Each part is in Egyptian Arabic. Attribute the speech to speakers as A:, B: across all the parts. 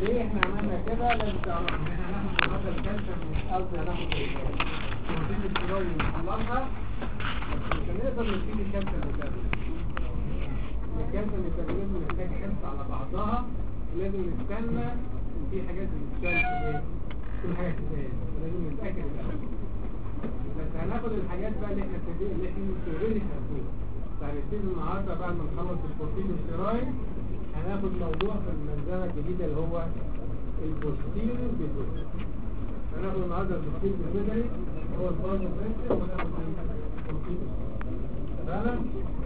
A: ليه احنا عملنا كده لازم تعرفوا ان احنا هناخد النهارده الكالسيوم قصدي هناخد البروتين الستيرويد ونطلعها بس مش هنقدر نشيل الكالسيوم ميتابوليزم الكالسيوم ميتابوليزم محتاج حفظ على بعضها لازم نستنى وفي حاجات بتتشال في ايه كل حاجه تتشال لازم نتاكد الاول بس هناخد الحاجات بقى اللي احنا ابتدي اللي احنا اوريدي خدناها فهنبتدي النهارده بعد ما نخلص البروتين والستيرويد هناخد موضوع في المنظمه الجديده اللي هو البوستيريور بيتوتري هناخد النهارده البوستيريور بيتوتري هو البازل بريشر وناخد البروتين تمام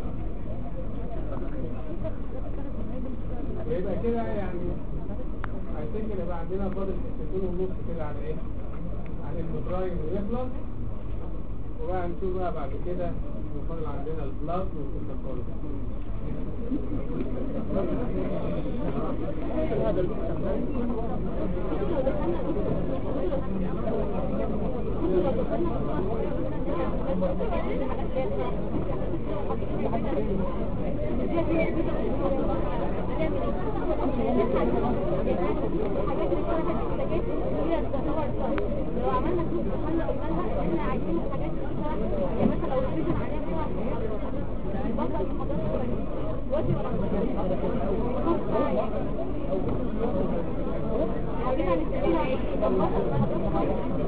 A: ويبقى كده يعني هيتم يبقى عندنا فاضل حتتين ونص كده على ايه على المتراين ويخلص وبقى نشوف بقى بعد كده يفضل عندنا البلاس والكوكاكولا
B: لو عملنا فلوس وحنا قلنا لها احنا عايزين الحاجات دي يعني مثلا لو الفيجن عليها بطل المحاضرات دلوقتي عاوزين نستفيد ايه طب بطل المحاضرات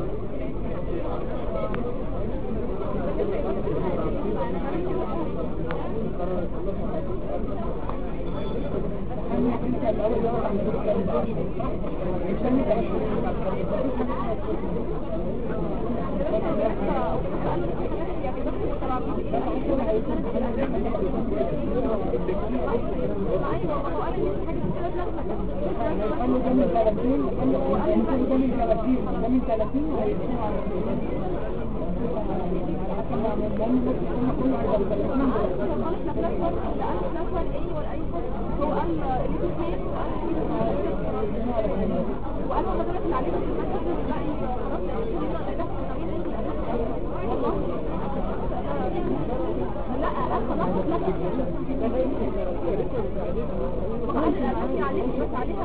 B: وانا حضرتك اللي عليك لا خلاص لا عليك بس عليها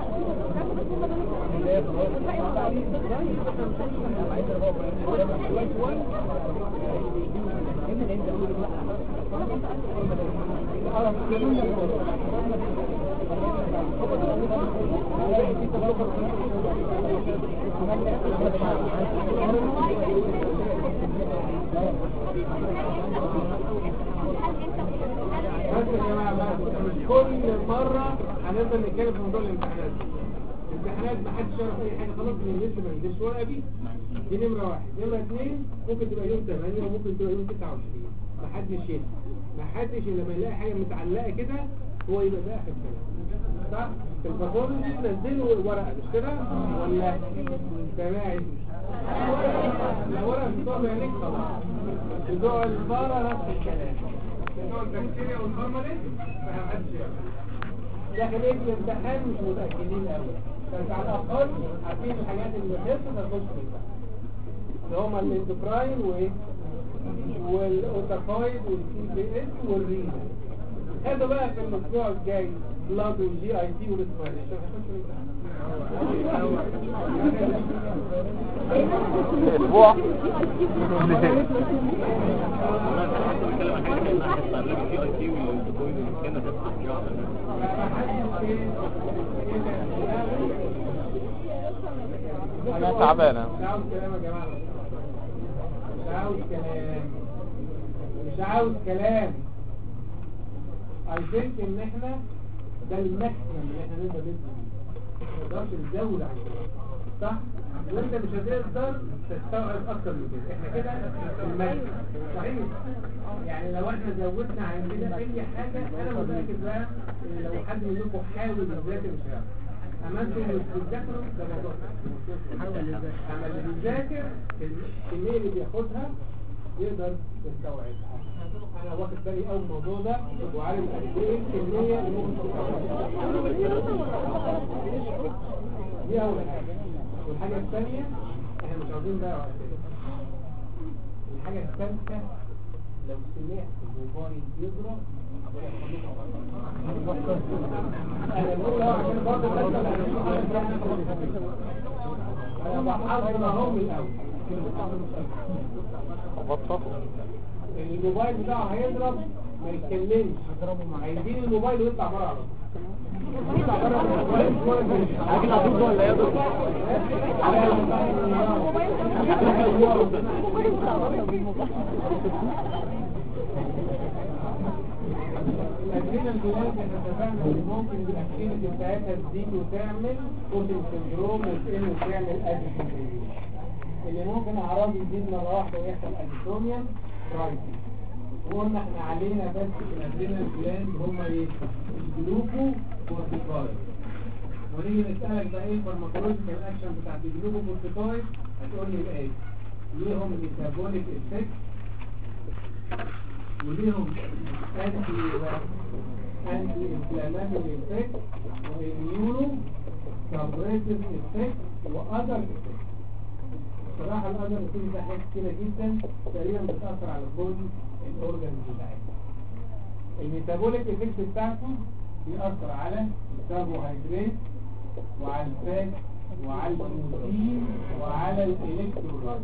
A: بس يا جماعه بقى مش كل مره هنفضل نتكلم في موضوع الامتحانات الامتحانات ما حدش يعرف اي حاجه خلاص من لسه ما نزلش ورقه دي دي نمره واحد نمره اثنين ممكن تبقى يوم 8 وممكن تبقى يوم 29 ما حدش يدري ما حدش إلا لما يلاقي حاجه متعلقه كده هو يبقى ده اخر كلام صح في الباثولوجي نزلوا ورقه مش كده ولا سماعي الورقه بتوع بعينيك خلاص بتوع البارة نفس الكلام بتوع البكتيريا والهرمونات فمحدش يعرف داخلين الامتحان مش متأكدين قوي بس على الأقل عارفين الحاجات اللي خلصت هتخش في الامتحان اللي هما الاندوكراين وايه والاوتاكايد والسي بي اس والرينا هذا بقى في الاسبوع الجاي بلاد والجي اي تي والاسماعيليشن هيخش في الامتحان
C: اسبوع انا تعبانه
A: مش عاوز كلام يا جماعة مش عاوز كلام مش عاوز كلام I think ان احنا ده الماكسيمم اللي احنا نقدر ندي ما نقدرش نزود عن كده صح؟ وانت مش هتقدر تستوعب اكتر من كده احنا كده في الماكسيمم صحيح؟ يعني لو احنا زودنا عن كده اي حاجة انا متأكد بقى ان لو حد منكم حاول يذاكر مش هيعرف اما انتوا مش بتذاكروا ده موضوع اما اللي بيذاكر الكميه اللي بياخدها يقدر يستوعبها انا واخد بالي قوي من الموضوع ده وعارف قد ايه الكميه اللي ممكن تستوعبها دي اول حاجه والحاجه الثانيه احنا مش عاوزين بقى وقت كده الحاجه الثالثه لو سمعت الموبايل بيضرب انا بقول اه عشان برضه مثلا انا بحضر اهو من الاول
C: بطة
A: الموبايل بتاعه هيضرب ما يتكلمش هيديني الموبايل ويطلع بره على طول يطلع بره من الموبايل
C: عاجل عبود ولا يضرب
A: الأجهزة الجوال احنا اتفقنا ان ممكن الاكتيفيتي بتاعتها تزيد وتعمل كوتنج سندروم وتقل وتعمل اديسون اللي ممكن اعراض يزيد مرة واحدة ويحصل اديسونيا رايتي وقلنا احنا علينا بس الادرينال جلاند هم ايه؟ الجلوكو كورتيكويد ونيجي نسألك بقى ايه الفارماكولوجيكال اكشن بتاعت الجلوكو كورتيكويد هتقول لي ايه؟ ليهم ميتابوليك افكت وليهم انتي انتي انفلاماتوري افكت واميونو سبريسيف افكت واذر افكت بصراحه الاذر افكت ده حاجات كتيره جدا تقريبا بتاثر على كل الاورجنز بتاعتنا الميتابوليك افكت بتاعته بيأثر على الكربوهيدرات وعلى الفات وعلى البروتين وعلى الالكترولايت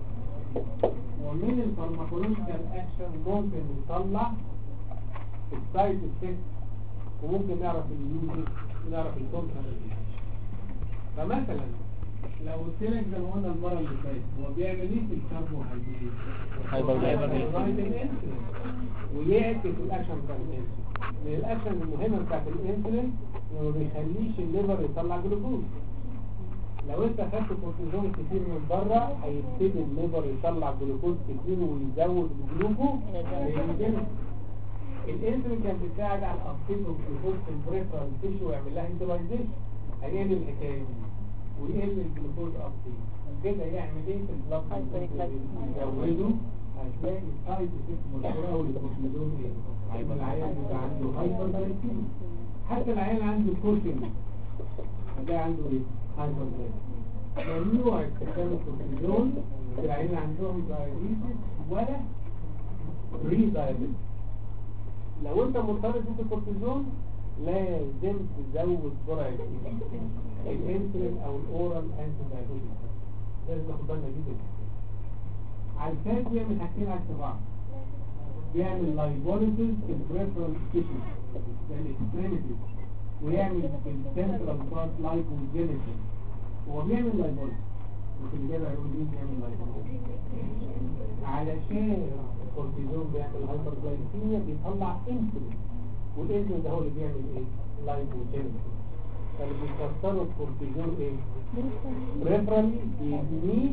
A: ومن الفارماكولوجيكال اكشن ممكن نطلع السايد افكت وممكن نعرف اليوزز ونعرف الكونتر فمثلا لو قلت لك زي ما قلنا المره اللي فاتت هو بيعمل ايه في الكربوهيدرات؟
C: هيبرد.
A: هيبرد الانسولين ويعكس الاكشن بتاع الانسولين من الاكشن المهمه بتاعت الانسولين انه ما بيخليش الليفر يطلع جلوكوز لو انت خدت كورتيزون كتير من بره هيبتدي الليفر يطلع جلوكوز كتير ويزود الجلوكو للجنس الانسولين كان بيساعد على الابتيك الجلوكوز في البريفرال تيشو ويعمل لها انتلايزيشن هيعمل الحكايه دي ويقل الجلوكوز ابتيك وكده يعمل ايه في البلاد يزوده هتلاقي سايد افكت مشهوره قوي للكورتيزون ايه؟ العيان بيبقى عنده هايبر حتى العيان عنده كوشنج هتلاقي عنده ايه؟ هايبر ممنوع استخدام الكورتيزون في العيان اللي عندهم دايابيتس ولا بري دايابيتس لو انت مرتبط انت الكورتيزون لازم تزود جرعه الانسولين او الاورال انتي دايابيتس لازم ناخد بالنا جدا على الفات بيعمل حاجتين عكس بعض بيعمل لايبوليسيس في البريفرال تيشو يعني اكستريميتيز ويعمل في السنترال بارت لايبوجينيسيس هو بيعمل لايبوليسيس وفي الجبهة يقول مين بيعمل لايبوليسيس علشان الكورتيزون بيعمل هايبرجلايكيميا بيطلع انسولين والانسولين ده هو اللي بيعمل ايه؟ لايبوجينيسيس فاللي بيكسروا الكورتيزون ايه؟ بريفرالي بيبنيه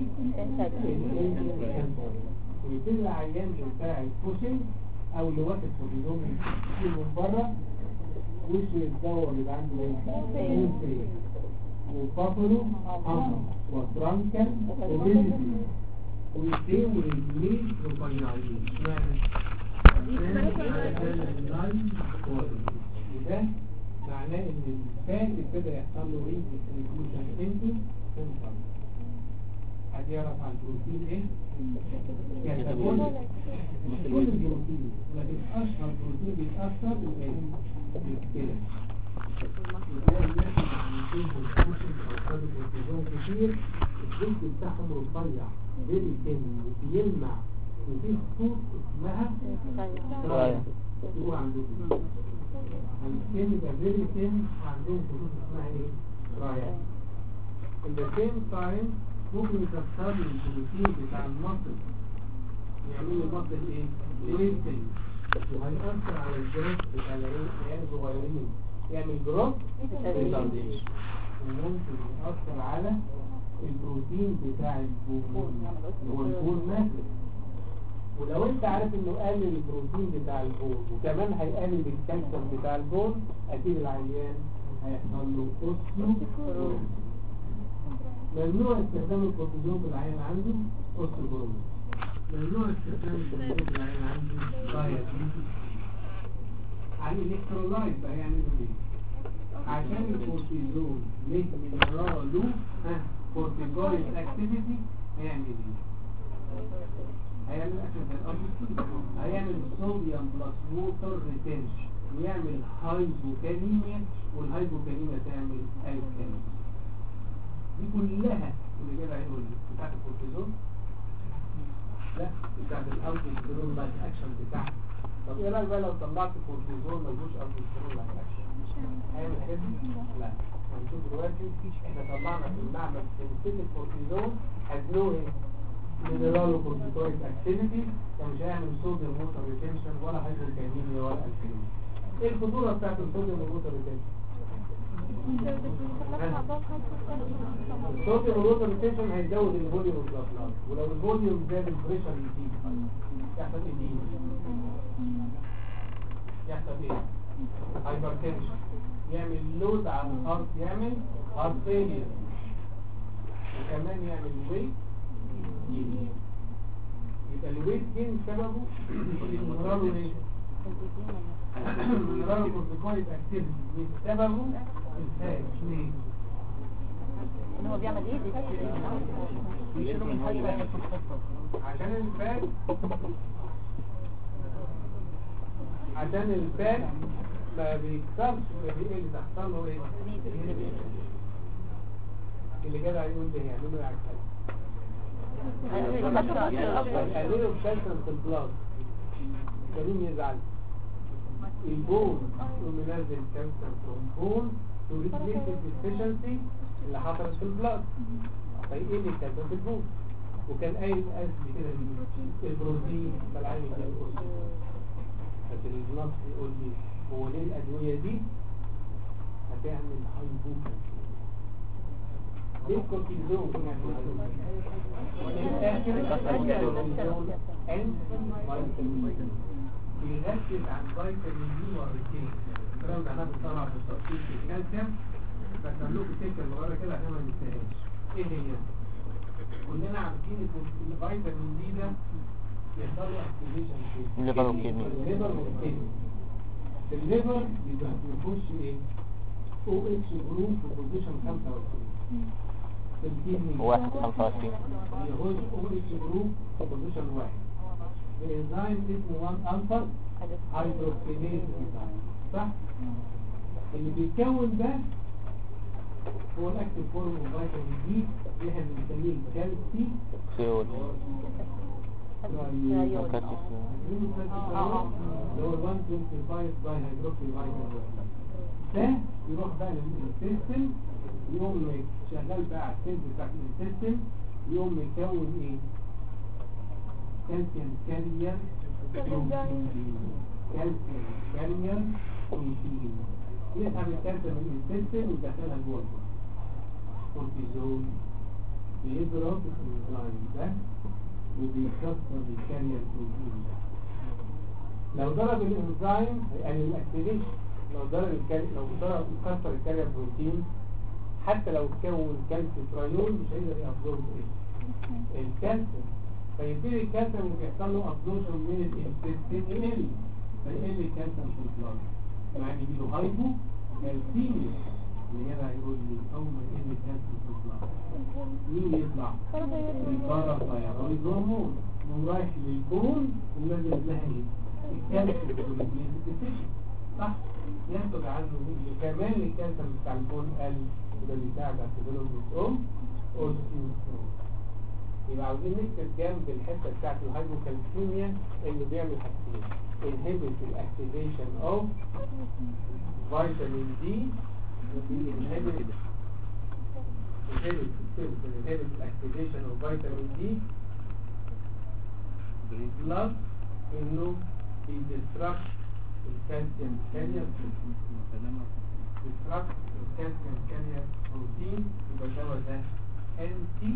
A: ويبتدي العيان بتاع البوشنج او اللي واخد كورتيزون كتير من بره وشه يتدور يبقى عنده ايه؟ انسولين وبابلو حمر وترانكل وبيزيتي ويتين ورجلين رفيعين اشمعنى؟ عشان اللاين وده معناه ان الفات ابتدى يحصل له ايه؟ ديستريبيوشن انتو سنتر حد يعرف عن البروتين ايه؟ كاتابول مش كل البروتين لكن اشهر بروتين بيتاثر بالايه؟ بالكلى وتلاقي الناس اللي عندهم الكوشن او خدوا كورتيزون كتير الجلد بتاعهم رفيع فيري تن وبيلمع وفي خطوط اسمها
C: راية.
A: هو عندهم السن يبقى فيري تن وعندهم خطوط اسمها ايه؟ راية in the same time ممكن يكسروا البروتين بتاع المصل يعملوا المصل ايه؟ ويستنج وهيأثر على الجروث بتاع العيال الصغيرين يعمل جروث ريتارديشن وممكن يأثر على البروتين بتاع البون اللي هو البون ماتر ولو انت عارف انه قلل البروتين بتاع البون وكمان هيقلل الكالسيوم بتاع البون اكيد العيان هيحصل له اوستيو ممنوع استخدام الكورتيزون في العيان عنده اوستيو ممنوع استخدام الكورتيزون في العيان عنده دايابيتس عن الالكترولايت بقى يعملوا ايه عشان الكورتيزون ليه من وراه له ها كورتيكويد اكتيفيتي هيعمل ايه هيعمل اكشن زي الأرض هيعمل صوديوم بلس ووتر ريتنشن ويعمل هايبوكاليميا والهايبوكاليميا تعمل الكاليميا دي كلها اللي كده هيقول لي بتاعت الكورتيزون لا بتاعت الاوتوستيرون لايك اكشن بتاعها طب ايه رايك بقى لو طلعت كورتيزون ملوش اوتوستيرون لايك اكشن هيعمل الحاجات دي؟ لا هنشوف دلوقتي احنا طلعنا في المعمل سنسيتيف كورتيزون هتنوه ايه؟ مينرالو كورتيكويد اكتيفيتي فمش هيعمل صوديوم ووتر ريتنشن ولا هايبوكاليميا ولا الكاليميا ايه الخطوره بتاعت الصوديوم والووتر ريتنشن؟ الصوديوم والووتر ريتنشن هيزود الفوليوم اوف ذا ولو الفوليوم زاد البريشر يزيد يحصل ايه دي؟ يحصل ايه؟ هايبرتنشن يعمل لود على الهارت يعمل هارت فيلير وكمان يعمل ويت جين يبقى الويت جين سببه المنرالو ايه؟ المنرالو كورتيكويد اكتيفيتي مش سببه الفاش ليه؟
B: ان هو بيعمل ايه بيشيلوا من حاجه
A: عشان الفات عشان الفات ما بيكسرش ولا بيقل تحصل له ايه؟ اللي جدع يقول ده يعملوا يعني يقللوا الكالسيوم في البلاد كريم يزعل البون يقوم ينزل كالسيوم فروم بون تو ريبليس الديفيشنسي اللي حصلت في البلاد فيقل الكالسيوم في البون وكان قايل قبل كده البروتين فالعين يجيب الأسر لكن النص يقول لي هو ليه الأدوية دي هتعمل هايبوكالسيوم ليه الكورتيزون بيركز عن فيتامين دي مرتين الكلام ده هناخده طبعا في التفصيل في الكالسيوم بس هقول لكم سكه صغيره كده عشان ما ننساهاش ايه هي؟ كلنا عارفين ان الفيتامين دي ده يحصل له اكتيفيشن في
C: الليفر والكدني.
A: الليفر والكدني في الليفر يبقى بيخش ايه؟ او اتش جروب في بوزيشن 25 في الكدني
C: واحد خمسة وعشرين
A: يخش او اتش جروب في بوزيشن واحد الانزيم اسمه 1 الفا هيدروكسيليز انزيم صح؟ اللي بيتكون ده هو الاكتيف فورم اوف فيتامين دي اللي احنا بنسميه الكالسي
C: سيول
A: اللي هو 125 باي هيدروكسي فيتامين ده يروح بقى للسيستم يقوم شغال بقى على السيلز بتاعت السيستم يقوم يكون ايه؟ كالسيوم كارير كالسيوم كارير بروتين يسحب الكالسيوم من السيستم ويدخلها جوه الجسم كورتيزون بيضرب الانزيم ده وبيكسر الكارير بروتين ده لو ضرب الانزيم هيقلل الاكتيفيشن لو ضرب الكارير لو ضرب كسر الكارير بروتين حتى لو كون كالسيتريول مش هيقدر يابزورب ايه الكالسيوم فيبتدي الكالسيوم بيحصل له ابزوربشن من الانتستين يقل فيقل الكالسيوم في البلاد مع ان يجيله هايبو كالسيميا اللي هنا هيقول لي اول ما يقل الكالسيوم في البلاد مين يطلع؟ الباراثايرويد هرمون يقوم رايح للبون ونازل لها ايه؟ الكالسيوم والبليزيفيكيشن صح؟ ينتج عنه كمان الكالسيوم بتاع البون قل وده بيساعد على الديفلوبمنت اوف اوستيوستروم يبقى عاوزين نكتب جنب الحته بتاعت الهايبوكالسيميا اللي بيعمل حاجتين inhibit الاكتيفيشن اوف فيتامين دي inhibit inhibit inhibit الاكتيفيشن اوف فيتامين دي بلس انه بيدستراكت الكالسيوم كارير ديستراكت الكالسيوم كارير بروتين يبقى الدواء ده انتي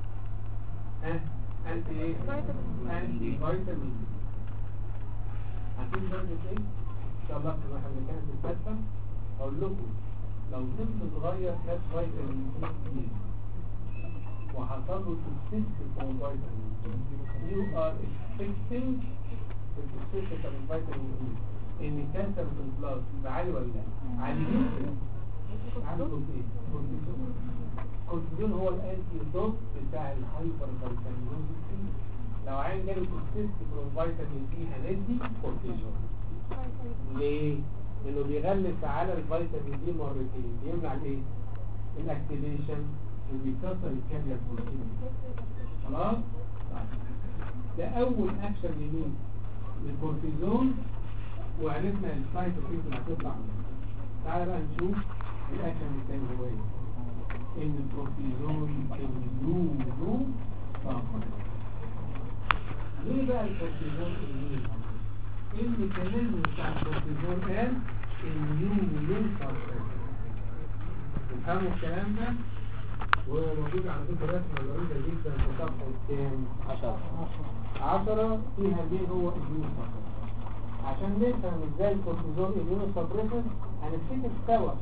A: انتي ايه؟ انتي فيتامين عارفين درجة ايه؟ ان شاء الله في واحد اللي كانت في الفتة اقول لكم لو طفل صغير خد فيتامين دي كتير وحصل له توكسيستي فور فيتامين دي يو ار اكسبكتنج التوكسيستي بتاع الفيتامين دي ان الكانسر في البلاد يبقى عالي ولا لا؟ عالي جدا عنده ايه؟ كورتيزون كورتيزون هو الانتي دوت بتاع الهايبر فيتامينوزيس لو عين جاله توكسيستي من فيتامين دي هندي كورتيزون ليه؟ لانه بيغلس على الفيتامين دي مرتين بيمنع الايه؟ الاكتيفيشن وبيكسر الكاليا بروتين خلاص؟ طيب. ده اول اكشن لمين؟ للكورتيزون وعرفنا السايتوكين اللي هتطلع منه تعالى بقى نشوف الاكشن الثاني هو ايه؟ ان الكورتيزون اليورو طاقه ليه بقى الكورتيزون اليورو ايه الميكانيزم بتاع الكورتيزون قال اليورو طاقه تفهموا الكلام ده وهو موجود على فكره رسمه ظريفه جدا في صفحه كام
C: 10
A: 10 فيها ليه هو اليورو طاقه عشان نفهم ازاي الكورتيزون اليورو سبريسر هنفتكر سوا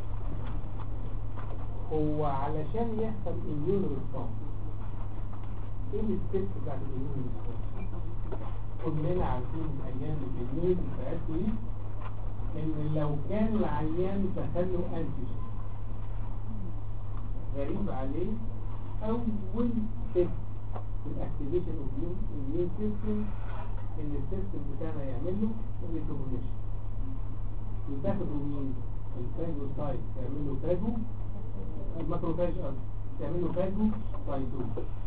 A: هو علشان يحصل اميون ريسبونس ايه الستيبس بتاعت الاميون ريسبونس كلنا عارفين الايام الجنيه بتاعته ايه ان لو كان العيان دخله انتيجين غريب عليه اول ستيب في الاكتيفيشن اوف الاميون سيستم ان السيستم بتاعنا يعمل له ريكوجنيشن يتاخدوا مين الفاجوسايت يعمل له فاجو الماكروفاج قصدي تعمل له فاجو سايتوم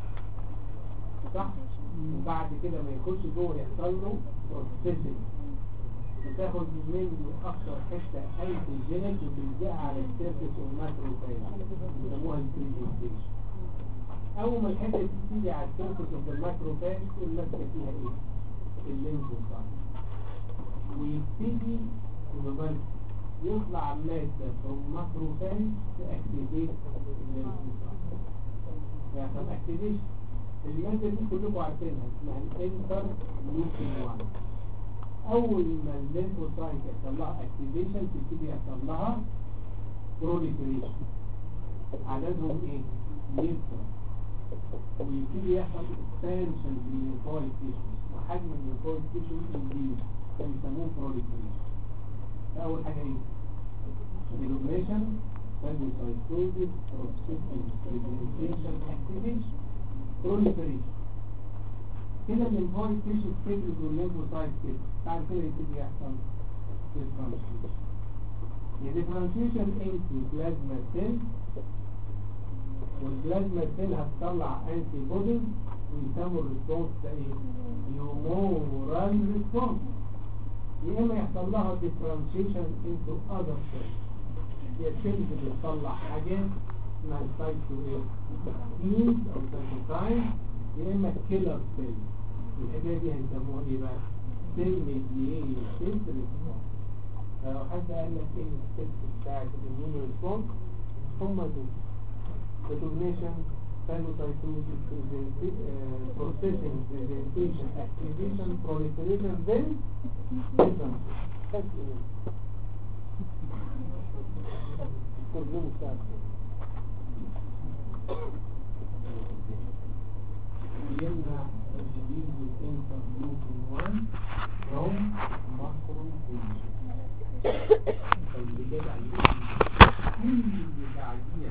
A: صح وبعد كده ما يخش جوه يحصل له بروسيسنج وتاخد منه اكتر حته انتيجينيك وتلزقها على السيرفيس والماكروفاج بيسموها البريزنتيشن اول ما الحته دي تيجي على السيرفيس اوف الماكروفاج تقول ماسكه فيها ايه الليمفوسايت ويبتدي المبالغ يطلع مادة from macrophage to activate الليمفوسايت يحصل activation المادة دي كلكم عارفينها اسمها الانتر ليوكين 1 أول ما الليمفوسايت يحصل لها activation تبتدي يحصل لها proliferation عددهم ايه؟ يكتر ويبتدي يحصل expansion في الليمفويد tissues وحجم الليمفويد tissues يزيد فبيسموه proliferation أول حاجة إيه؟ Rejuvenation, phagocytosis, processing, fragmentation, activation, proliferation. كده الليمفويد تيشو بتفرز والليمفوسايت كده بعد كده يبتدي يحصل differentiation. The differentiation into plasma cell والبلازما سيل هتطلع انتي بوديز ويسموا الريسبونس ده ايه؟ هيومورال ريسبونس يا اما يحصل لها differentiation into other cells هي cells بتطلع حاجات اسمها سايتو ايه كينز او سايتوكاين يا اما كيلر سيل الحكايه دي هنسموها ايه بقى سيل ميدييتد ريسبونس فلو حد قال لك ايه الستبس بتاعت الاميون ريسبونس هم دول recognition phagocytosis uh, processing presentation activation proliferation then different ترجمه بتاعك يمنع الجديد والانترلوكين 1 from macrophage اللي كده عليه كل بعديه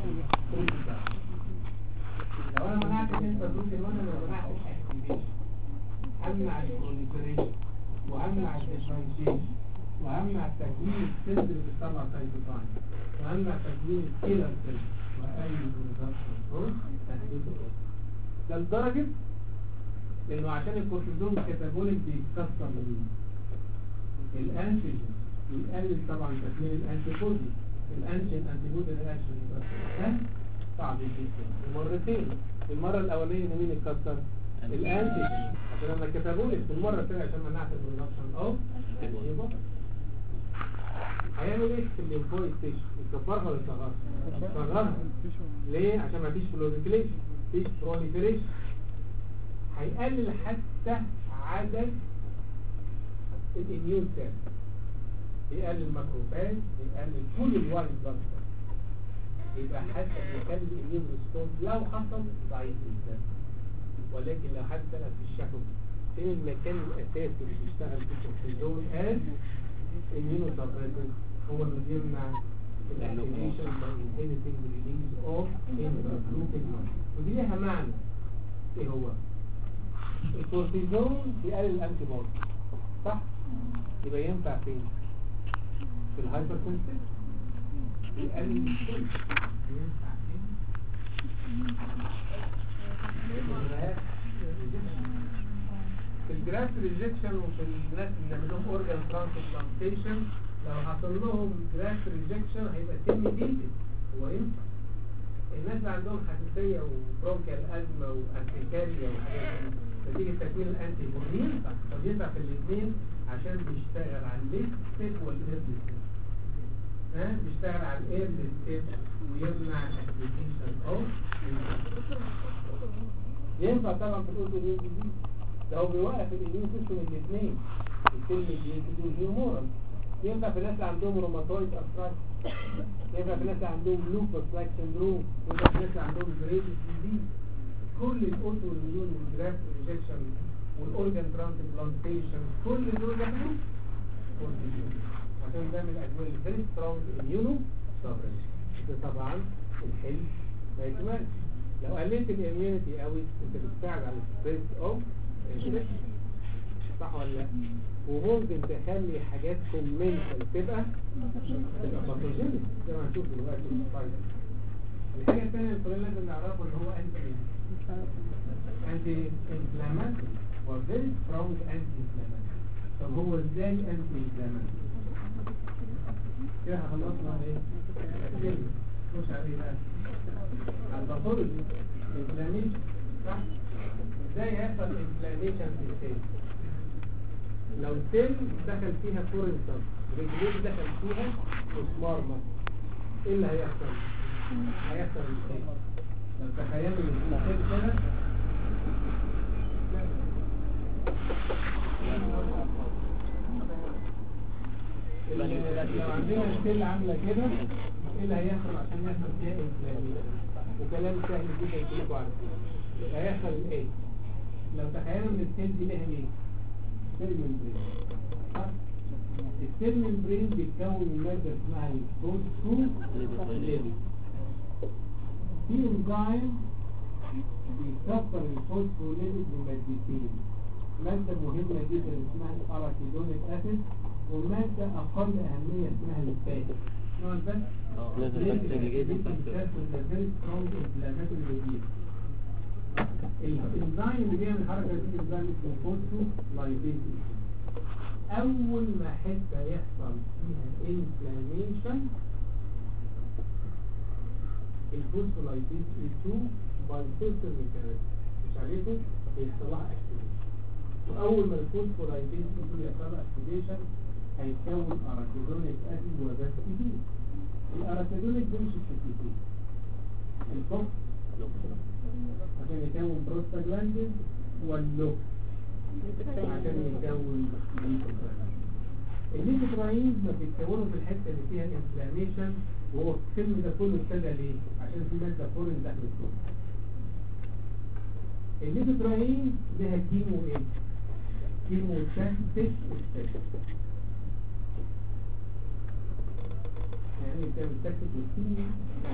A: لو انا منعت الانترلوكين 1 انا ما منعتش اكتيفيشن امنع البروليفريشن وامنع الديفرنشيشن وامنع تكوين السيلز اللي بتطلع سايتوكاين وامنع تكوين الكيلر سيلز واقلل الريدكشن ده لدرجه انه عشان الكورتيزون كاتابوليك بيتكسر من الانتيجين ويقلل طبعا تكوين الانتي بودي الانتين انتي بودي رياكشن ده صعب جدا ومرتين المره الاولانيه مين اتكسر الانتيجين عشان انا كاتابوليك المره الثانيه عشان منعت البرودكشن اوف انتي هيعمل ايه في الليمفويد تيشو يكبرها ولا يصغرها يصغرها ليه عشان ما فيش بلوريكليشن فيش بروليفريشن هيقلل حتى عدد الاميون سيل يقلل ماكروفاج يقلل كل الوايت بلاد يبقى حتى يخلي الاميون ريسبونس لو حصل ضعيف جدا ولكن لو حد سأل في الشكل فين المكان الاساسي اللي بيشتغل فيه الكورتيزون قال immuno suppressant هو اللي بيمنع الاكتيفيشن by inhibiting the release of interleukin 1 ودي ليها معنى ايه هو الكورتيزون بيقلل الانتي بودي صح يبقى ينفع فين في الهايبر سنسيتيف بيقلل السن ينفع فين في الجراف ريجكشن وفي الناس اللي بنعمل لهم اورجان ترانسبلانتيشن لو حصل لهم جراف ريجكشن هيبقى سن جديد هو ينفع الناس اللي عندهم حساسيه وبرونكيال ازمه وارتكاريا وحاجات دي نتيجه تكوين الانتي بودي ينفع طب ينفع في الاثنين عشان بيشتغل على الليت ستيب والايرلي ستيب ها بيشتغل على الايرلي ستيب ويمنع الابليكيشن او ينفع طبعا في الاوتو دي ده هو بيوقف الاميون سيستم الاثنين الكلمه دي والهيومورال ينفع في الناس اللي عندهم روماتويد ارثرايتس ينفع في الناس اللي عندهم لوبس لايك سندروم ينفع في الناس اللي عندهم جريدز ديزيز كل الاوتو اميون والجرافت ريجكشن والاورجان ترانسبلانتيشن كل دول بيعملوا كورتيزون عشان ده من الادويه اللي فيري سترونج اميونو سبريس ده طبعا الحل ما يكملش لو قللت الاميونيتي قوي انت بتساعد على الستريس اوف صح ولا لا وممكن تخلي حاجات كومنتال تبقى تبقى باثوجينيك زي ما هنشوف دلوقتي في السلايد الحاجه الثانيه اللي كلنا لازم نعرفها ان هو انتي انتي انفلاماتوري وفيري سترونج انتي انفلاماتوري طب هو ازاي انتي انفلاماتوري كده خلصنا على ايه مش على ايه بقى على الباثولوجي انفلاميشن صح ازاي يحصل انفلاميشن في السيل لو السيل دخل فيها فورين سب رجليه دخل فيها مسمار مثلا ايه اللي هيحصل هيحصل ازاي لو تخيلوا ان السيل كده ال- لو عندنا السيل عامله كده ايه اللي هيحصل عشان يحصل فيها انفلاميشن وكلام سهل جدا كلكم عارفين هيحصل ايه لو تخيلوا ان السيل دي لها ايه سيل ممبرين صح؟ السيل ممبرين بيتكون من ماده اسمها الفوسفوليبيد في انزيم بيكسر الفوسفوليبيد بمادتين ماده مهمه جدا اسمها الاراتيدونيك اسيد وماده اقل اهميه اسمها الفات نوع الفات
C: لازم بس تجيب
A: الانزيم اللي بيعمل الحركه دي انزيم اسمه فوسفو لايبيز اول ما حته يحصل فيها انفلاميشن الفوسفولايبيز 2 بايسيستم ميكانيزم مش عليكم بيحصل لها اكتيفيشن واول ما الفوسفولايبيز 2 يحصل لها اكتيفيشن هيتكون اراتيدونيك اسيد وباستيدين الاراتيدونيك بيمشي في الكتين الفوق عشان يكون بروستاجلاندين واللوك عشان يكون ليكوتراين الليكوتراين ما بيتكونوا في الحته اللي فيها الانفلاميشن وهو الفيلم ده كله ابتدى ليه؟ عشان في ماده فورين داخل الكون الليكوتراين لها كيمو ايه؟ كيمو تاكتيك افكت يعني انت بتاكد الكيمو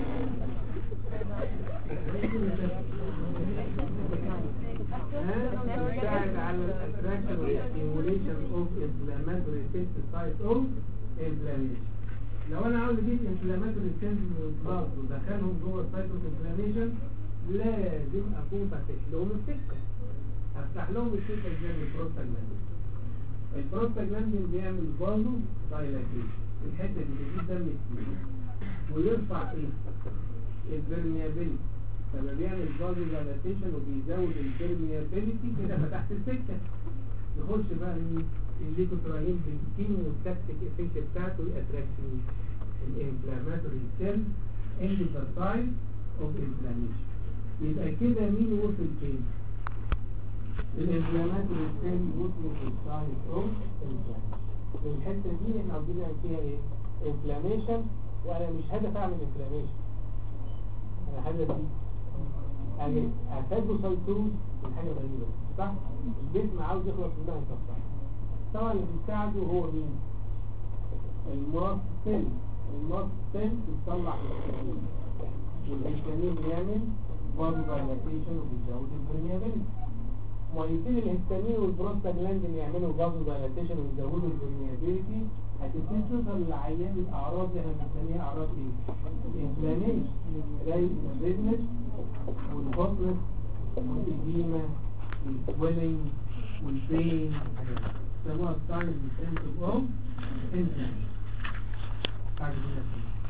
A: تساعد على الاتراكشن والستيموليشن اوف انفلاماتوري سيلز سايت اوف انفلاميشن لو انا عاوز اجيب انفلاماتوري سيلز من البلاد ودخلهم جوه السايت اوف انفلاميشن لازم اكون فاتح لهم السكه افتح لهم السكه ازاي بالبروستاجلاندين البروستاجلاندين بيعمل فازو دايلاتيشن الحته دي بتجيب دم كتير ويرفع ايه البرميابيلتي لما بيعمل فازو دايلاتيشن وبيزود البرميابيلتي كده فتحت السكه نخش بقى مين الليكوتراين بالكيمو والتكتيك افكت بتاعته الاتراكشن الانفلاماتوري سيل اند ذا سايت اوف انفلاميشن يبقى كده مين وصل فين الانفلاماتوري سيل وصل في السايت اوف انفلاميشن الحته دي احنا عاوزين نعمل فيها ايه انفلاميشن وانا مش هدف اعمل انفلاميشن انا هدفي يعني افاجوسايتوز من حاجه غريبه صح الجسم عاوز يخلص منها يكسرها طبعا اللي بيساعده هو مين الماست سيل الماست سيل بتطلع الانسولين والانسولين بيعمل فازو دايلاتيشن وبيزود البرميابيلتي ميتين الهستامين والبروستاجلاندين يعملوا فازو دايلاتيشن ويزودوا البرميابيلتي هتبتدي توصل للعيان الاعراض اللي احنا بنسميها اعراض ايه؟ الانفلاميشن زي الريدنس والهوتنس والإديمة والسويلنج والبين سموها الساينز والسيمتوم اوف انفلاميشن حاجة كده.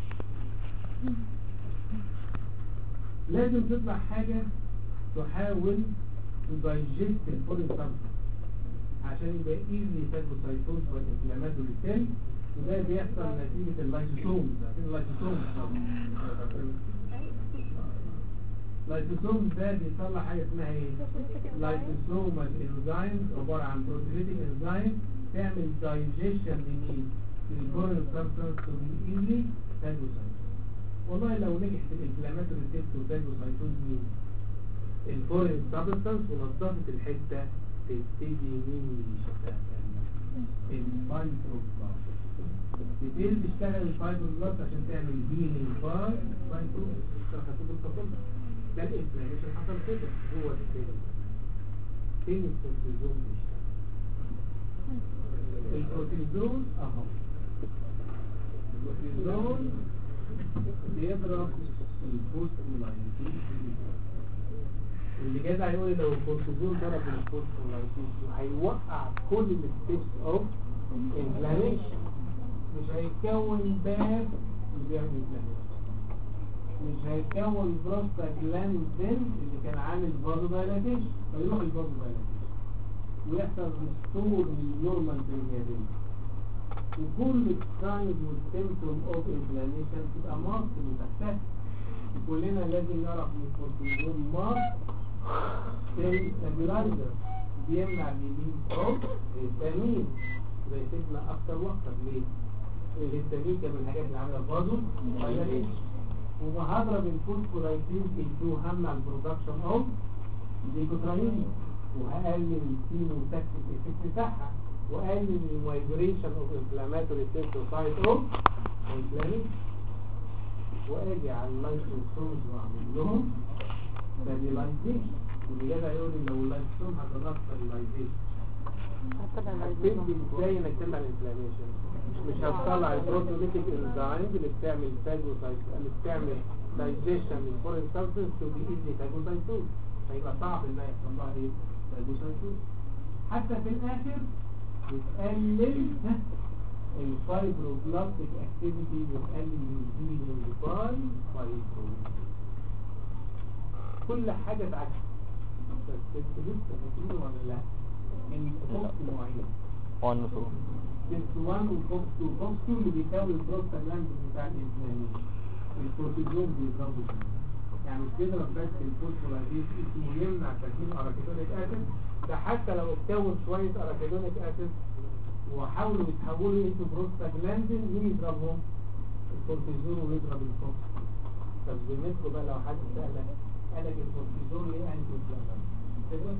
A: لازم تطلع حاجة تحاول تدايجست الفورين سبستانس عشان يبقى ايزلي فاجوسايتوز والانفلاماتوري سيل وده بيحصل نتيجة اللايسوسوم عارفين اللايسوسوم اللايسوسوم ده بيطلع حاجة اسمها ايه؟ لايسوسوم الانزيم عبارة عن بروتيليتيك انزيم تعمل دايجيشن لمين؟ للفورين سبستانس تو بي ايزلي فاجوسايتوز والله لو نجح في الانفلاماتوري سيل وفاجوسايتوز مين؟ الفورين سبستانس ونظفت الحتة تبتدي مين يشتغل الفايبروبلاست تبتدي تشتغل الفايبروبلاست عشان تعمل هيلينج باي فايبروبلاست ده الانفلاميشن حصل كده هو ده كده فين الكورتيزون بيشتغل الكورتيزون اهو الكورتيزون بيضرب البوست ملايزيشن واللي جاي هيقول لي لو الكورتيزون ضرب البوست ملايزيشن هيوقع كل الستيبس اوف انفلاميشن مش هيتكون باب اللي بيعمل انفلاميشن مش هيتكون بروستاجلاندين اللي كان عامل فازو دايلاتيشن فيروح الفازو دايلاتيشن ويحصل ريستور للنورمال بريميابيلتي وكل الساينز والسيمتوم اوف انفلاميشن تبقى مارك من تحتها كلنا لازم نعرف ان الكورتيزون مارك سيل ستابلايزر بيمنع اليمين اوف الهستامين ده يفيدنا اكتر واكتر ليه؟ الهستامين كان من الحاجات اللي عامله فازو دايلاتيشن وهضرب الفوسفولايسين التو هم على البرودكشن اوف ليكوترايين وهقلل الكيموتاكسيك افكت بتاعها وقلل المايجريشن اوف انفلاماتوري سيتوسايت اوف انفلاميشن واجي على اللايسوسومز واعمل لهم ستابيلايزيشن واللي جاي يقول لي لو اللايسوسوم هتضغط ستابيلايزيشن هتبتدي ازاي انك تمنع الانفلاميشن مش هتطلع البروتوليتيك انزيم اللي بتعمل فاجوسايت اللي بتعمل دايجيشن للفورين سبستنس تو بي ايزلي فاجوسايتوز هيبقى صعب ان يحصل لها ايه فاجوسايتوز حتى في الاخر بتقلل ها، الفايبروبلاستيك اكتيفيتي بتقلل الهيلينج باي فايبرو كل حاجه اتعكس بس انت لسه فاكرين ولا لا؟ من فوق معين
C: وان تو
A: فوكس 1 وفوكس 2 فوكس 2 اللي بيساوي البروستاجلاند بتاع الانسولين الكورتيزون بيزود يعني مش بيضرب بس الفوسفولايزيز اسمه يمنع تكوين اراكيدونيك اسيد ده حتى لو اتكون شويه اراكيدونيك اسيد وحاولوا يتحولوا انتو بروستاجلاندين مين يضربهم؟ الكورتيزون ويضرب الفوكس طب بالنسبه بقى لو حد سالك قال لك الكورتيزون ليه انتي انفلاماتوري كده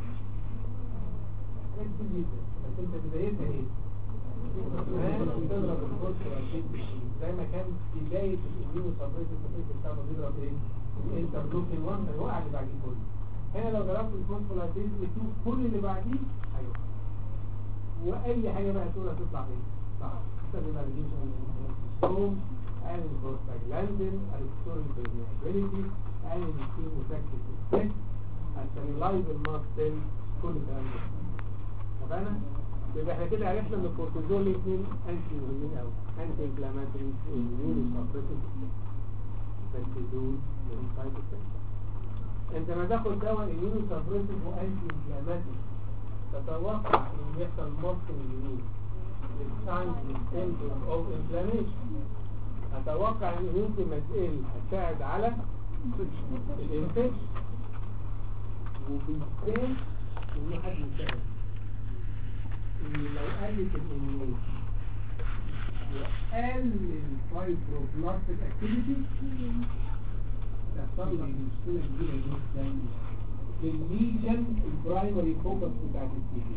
A: حاجات كتير جدا بس انت بدايتها ايه؟ بتضرب الفوسفولايزيز زي ما كان بدايه الاميونو سبريسيف الفكر بتاعه بيضرب ايه؟ الانترلوكين 1 هيوقع اللي بعديه كله هنا لو ضربت الفوسفولايزيز يشوف كل اللي بعديه هيوقع واي حاجه بقى تقول هتطلع ايه؟ صح استخدم الريجيشن الستوم قلل البروستاجلاندين الكتورين بريميابيليتي قلل الكيموتاكسيك افكت السيلايز الماست سيل كل الكلام ده اتفقنا؟ يبقى احنا كده عرفنا ان الكورتيزول ليه اثنين انتي مهمين قوي انتي انفلاماتوري واميونو سبريسيف كورتيزول والسايتوكاين انت ما تاخد دواء اميونو سبريسيف وانتي انفلاماتوري تتوقع ان يحصل مصر اليمين للساينز والسيمتوم اوف انفلاميشن اتوقع ان يمكن ما تقل هتساعد على الانفكشن وبالتالي ان حد يساعد ان لو قلت الاميون وقل الفايبروبلاستيك اكتيفيتي تحصل لك مشكله كبيره جدا في الليجن البرايمري فوكس بتاعت التي بي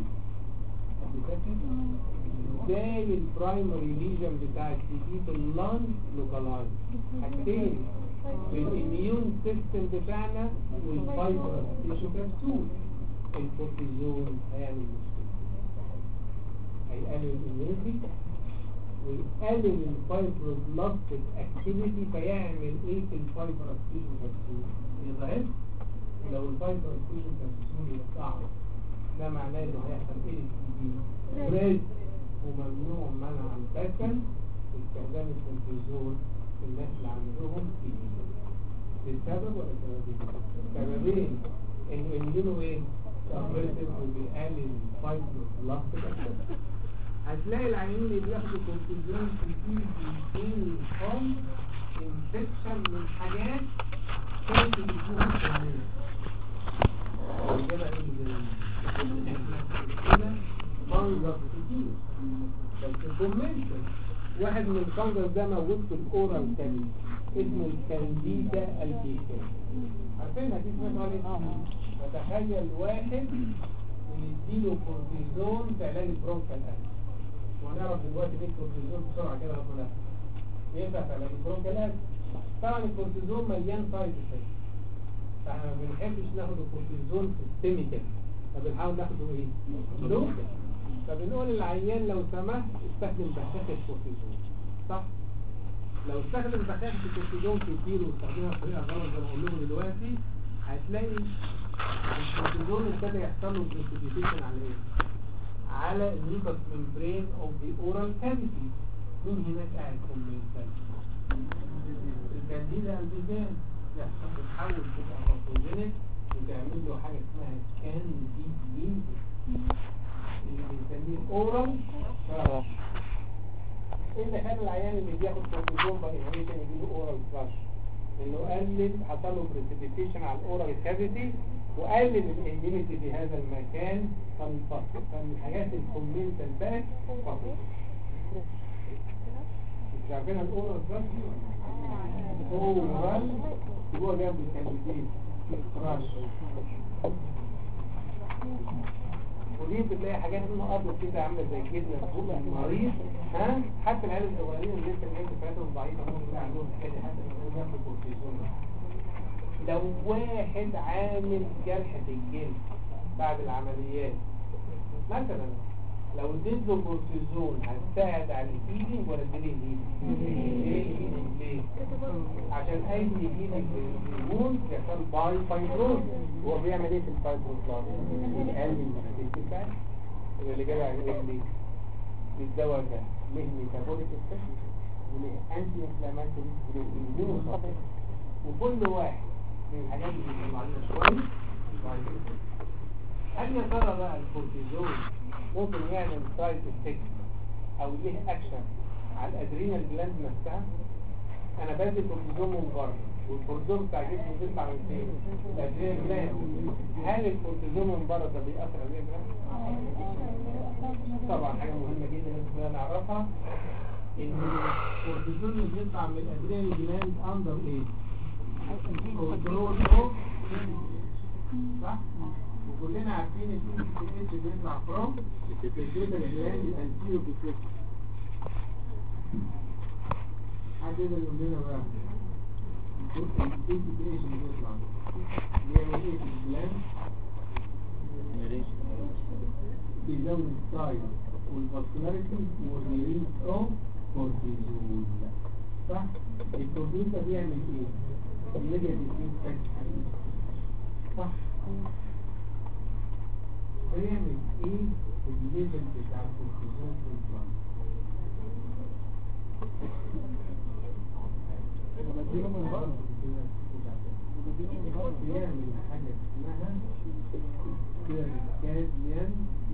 A: ازاي البرايمري ليجن بتاع التي بي في اللان لوكالايز حاجتين الاميون سيستم بتاعنا والفايبر تيشو كبسول الكورتيزون هيعمل مشكلة هيقلل الاميونيتي ويقلل الفايبروبلاستيك اكتيفيتي فيعمل ايه في الفايبروبلاستيك كبسول يظهر لو الفايبروبلاستيك كبسول يقطع ده معناه انه هيحصل ايه بريد وممنوع منعا باتا استخدام الكورتيزون في الناس اللي عندهم تي للسبب ولا سببين؟ سببين انه ينزلوا ايه؟ سبريتيف وبيقلل الفايبروبلاستيك اكتيفيتي هتلاقي العيانين اللي بياخدوا كورتيزون كتير بيجيلهم هم انفكشن من حاجات كانت بتجيلهم كلنا كده كده فانجر كتير بس كومنشن واحد من الفانجر ده موجود في الاورال كامل اسمه الكانديدا البيكان عارفينها دي اسمها عليه فتخيل واحد ونديله كورتيزون في علاج البرونكال ألم وهنعرف دلوقتي ليه الكورتيزون بسرعة كده رغم لا ينفع في علاج البرونكال ألم طبعا الكورتيزون مليان سايد افكت فاحنا ما بنحبش ناخد الكورتيزون سيستميكال فبنحاول ناخده ايه؟ لوكال فبنقول للعيان لو سمحت استخدم بخاخة كورتيزون صح؟ لو استخدم بخاخة الكورتيزون كتير واستخدمها بطريقة غلط زي ما بقول لكم دلوقتي هتلاقي الكورتيزون ابتدى يحصل له بريسيبيتيشن على ايه؟ على الميكوس ممبرين اوف ذا اورال كافيتي مين هناك قاعد كومنتال الكانديدا البيبان يحصل تتحول تبقى باثوجينيك وتعمل له حاجه اسمها كانديديز اللي بنسميه اورال كراش ايه اللي خلى العيان اللي بياخد كورتيزون بقى انهيشن يجي له اورال كراش انه قلل حصل له بريسيبيتيشن على الاورال كافيتي وقلل الاميونيتي في هذا المكان فانفصل فالحاجات الكومنتال بقت فصل مش عارفين الاورال كراش اورال هو جنب الكانديديز كراش ودي بتلاقي حاجات منها ابيض كده عامله زي الجبنه بتبقى مريض ها حتى العيال الصغيرين اللي لسه الجلد بتاعتهم ضعيفه ممكن يبقى عندهم حاجه حتى لو ياخدوا كورتيزون لو واحد عامل جرح في الجلد بعد العمليات مثلا لو اديت له كورتيزون هتساعد على الهيلينج ولا تديله الهيلينج؟ ليه الهيلينج ليه؟ عشان اي هيلينج للهرمون بيحصل باي فايبروز هو بيعمل ايه في الفايبروز بيقلل الارتفاع اللي جاي على ايه ليه؟ الدواء ده ليه ميتابوليك افكت وليه انتي انفلاماتوري وليه اميونو وكل واحد من الحاجات اللي بيطلع لنا شويه هل يا ترى بقى الكورتيزون ممكن يعمل سايد افكت او ليه اكشن على الادرينال جلاند نفسها انا بدي كورتيزون من بره والكورتيزون بتاع جسمي بيطلع من فين الادرينال جلاند هل الكورتيزون من بره ده بيأثر على الجلاند طبعا حاجه مهمه جدا لازم كلنا نعرفها ان الكورتيزون اللي بيطلع من الادرينال جلاند اندر ايه كنترول اوف صح وكلنا عارفين ان الاتش بيطلع فروم الكريتال جلاند الانتيرو بيتريك حد يقدر يقول لنا بقى الاتش اللي بيطلع بيعمل ايه في الجلاند بيزود السايز والفاسكولاريتي والريليز اوف كورتيزول صح الكورتيزول ده بيعمل ايه نيجاتيف فيدباك صح بيعمل ايه الليفل بتاع الكورتيزول في البلد بديله من بره بيعمل حاجه اسمها كيركاديان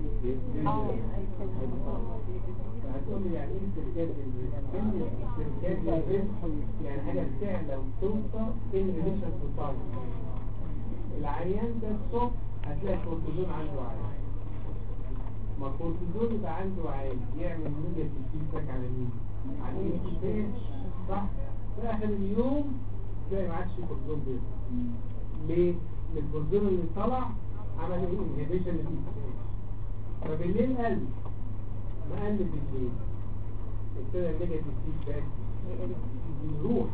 A: هتقول لي يعني ايه كيركاديان كيركاديان يعني حاجه بتعلى وتوصل ان ريليشن تو تايم العيان ده الصبح هتلاقي الكورتيزون عنده عالي ما الكورتيزون يبقى عنده عالي يعمل نيجاتيف فيدباك على مين؟ على الايه صح؟ في اخر اليوم تلاقي ما عادش في كورتيزون بيطلع ليه؟ لان الكورتيزون اللي طلع عمل ايه؟ انهبيشن للاي فبالليل قل ما قل بالليل ابتدى النيجاتيف فيدباك يروح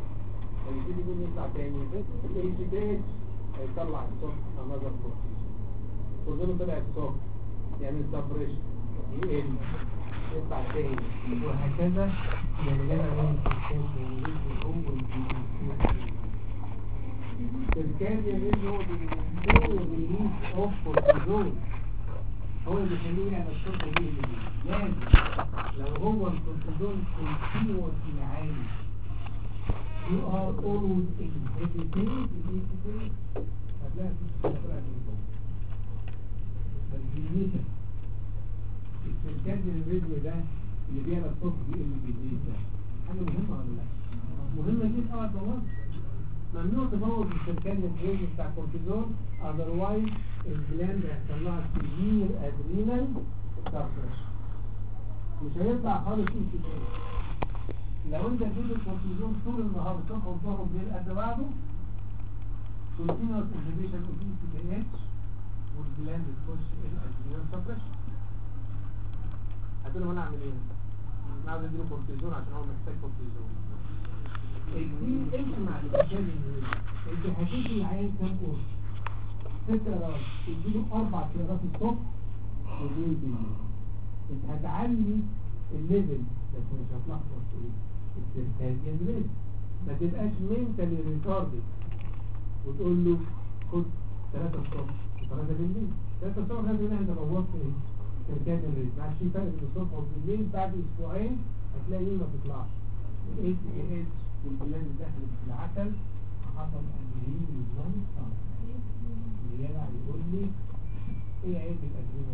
A: فيبتدي مين يطلع تاني الاي سي بي هيطلع الصبح انذر كورتيزون كورتيزون طلع الصبح يعمل سبريشن يقل يطلع تاني وهكذا يعملنا من الكاد يعمل هو بيقول ريليز اوف كورتيزون هو اللي بيخليه على الصبح دي لازم لو هو الكورتيزون كونتينوسلي عالي you are always in everything everything هتلاقي في الصفرة دي فالجينيشن السيركاد الريديو ده اللي بيعمل الصوت دي اللي بالليل ده حاجة مهمة ولا لا؟ مهمة جدا اه طبعا ممنوع تبوظ السيركاد الريديو بتاع الكورتيزون otherwise الجلاند هيحصل لها سيفير ادرينال سبريشن مش هيطلع خالص اي سي لو انت اديت الكورتيزون طول النهار الصبح والظهر والليل قد بعضه continuous inhibition of ECTH والجلاند تخش الادرينال سبريشن هتقول له انا اعمل ايه؟ انا عاوز اديله كورتيزون عشان هو محتاج كورتيزون اديه امشي مع الاشياء اللي انت هتدي العيان كام قرص؟ ست قرارات تديله اربع قرارات الصبح وليل بالليل انت هتعلي الليفل بس مش هتلخبط ايه؟ السيركاديان ليفل ما تبقاش منتالي ريتاردد وتقول له خد ثلاثة الصبح وثلاثة بالليل ثلاثة الصبح ثلاثة بالليل انت بوظت ايه؟ سيركاديان ليفل مع في فرق بين الصبح وبالليل بعد اسبوعين هتلاقي ما بتطلعش الاي تي اتش والبلان دخلت في العسل حصل ادرينال نظام اللي يلعب يقول لي ايه عيب الادرينال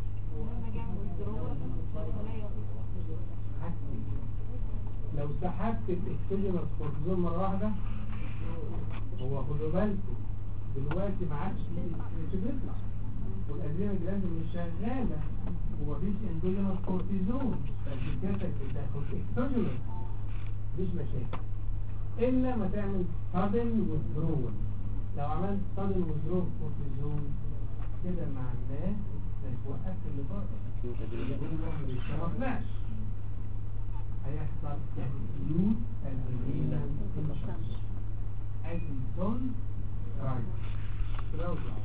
A: لو سحبت الاكسجينوس كورتيزون مره واحده هو خدوا بالكم دلوقتي ما عادش مش بيطلع والادرينال جلاند مش شغاله ومفيش اندوجينوس كورتيزون فالجسد بتاخد اكسجينوس مفيش مشاكل الا ما تعمل sudden withdrawal لو عملت sudden withdrawal كورتيزون كده معناه انك وقفت اللي بره اللي جوه لسه ما طلعش هيحصل acute adrenal insufficiency اديسون رايت روضة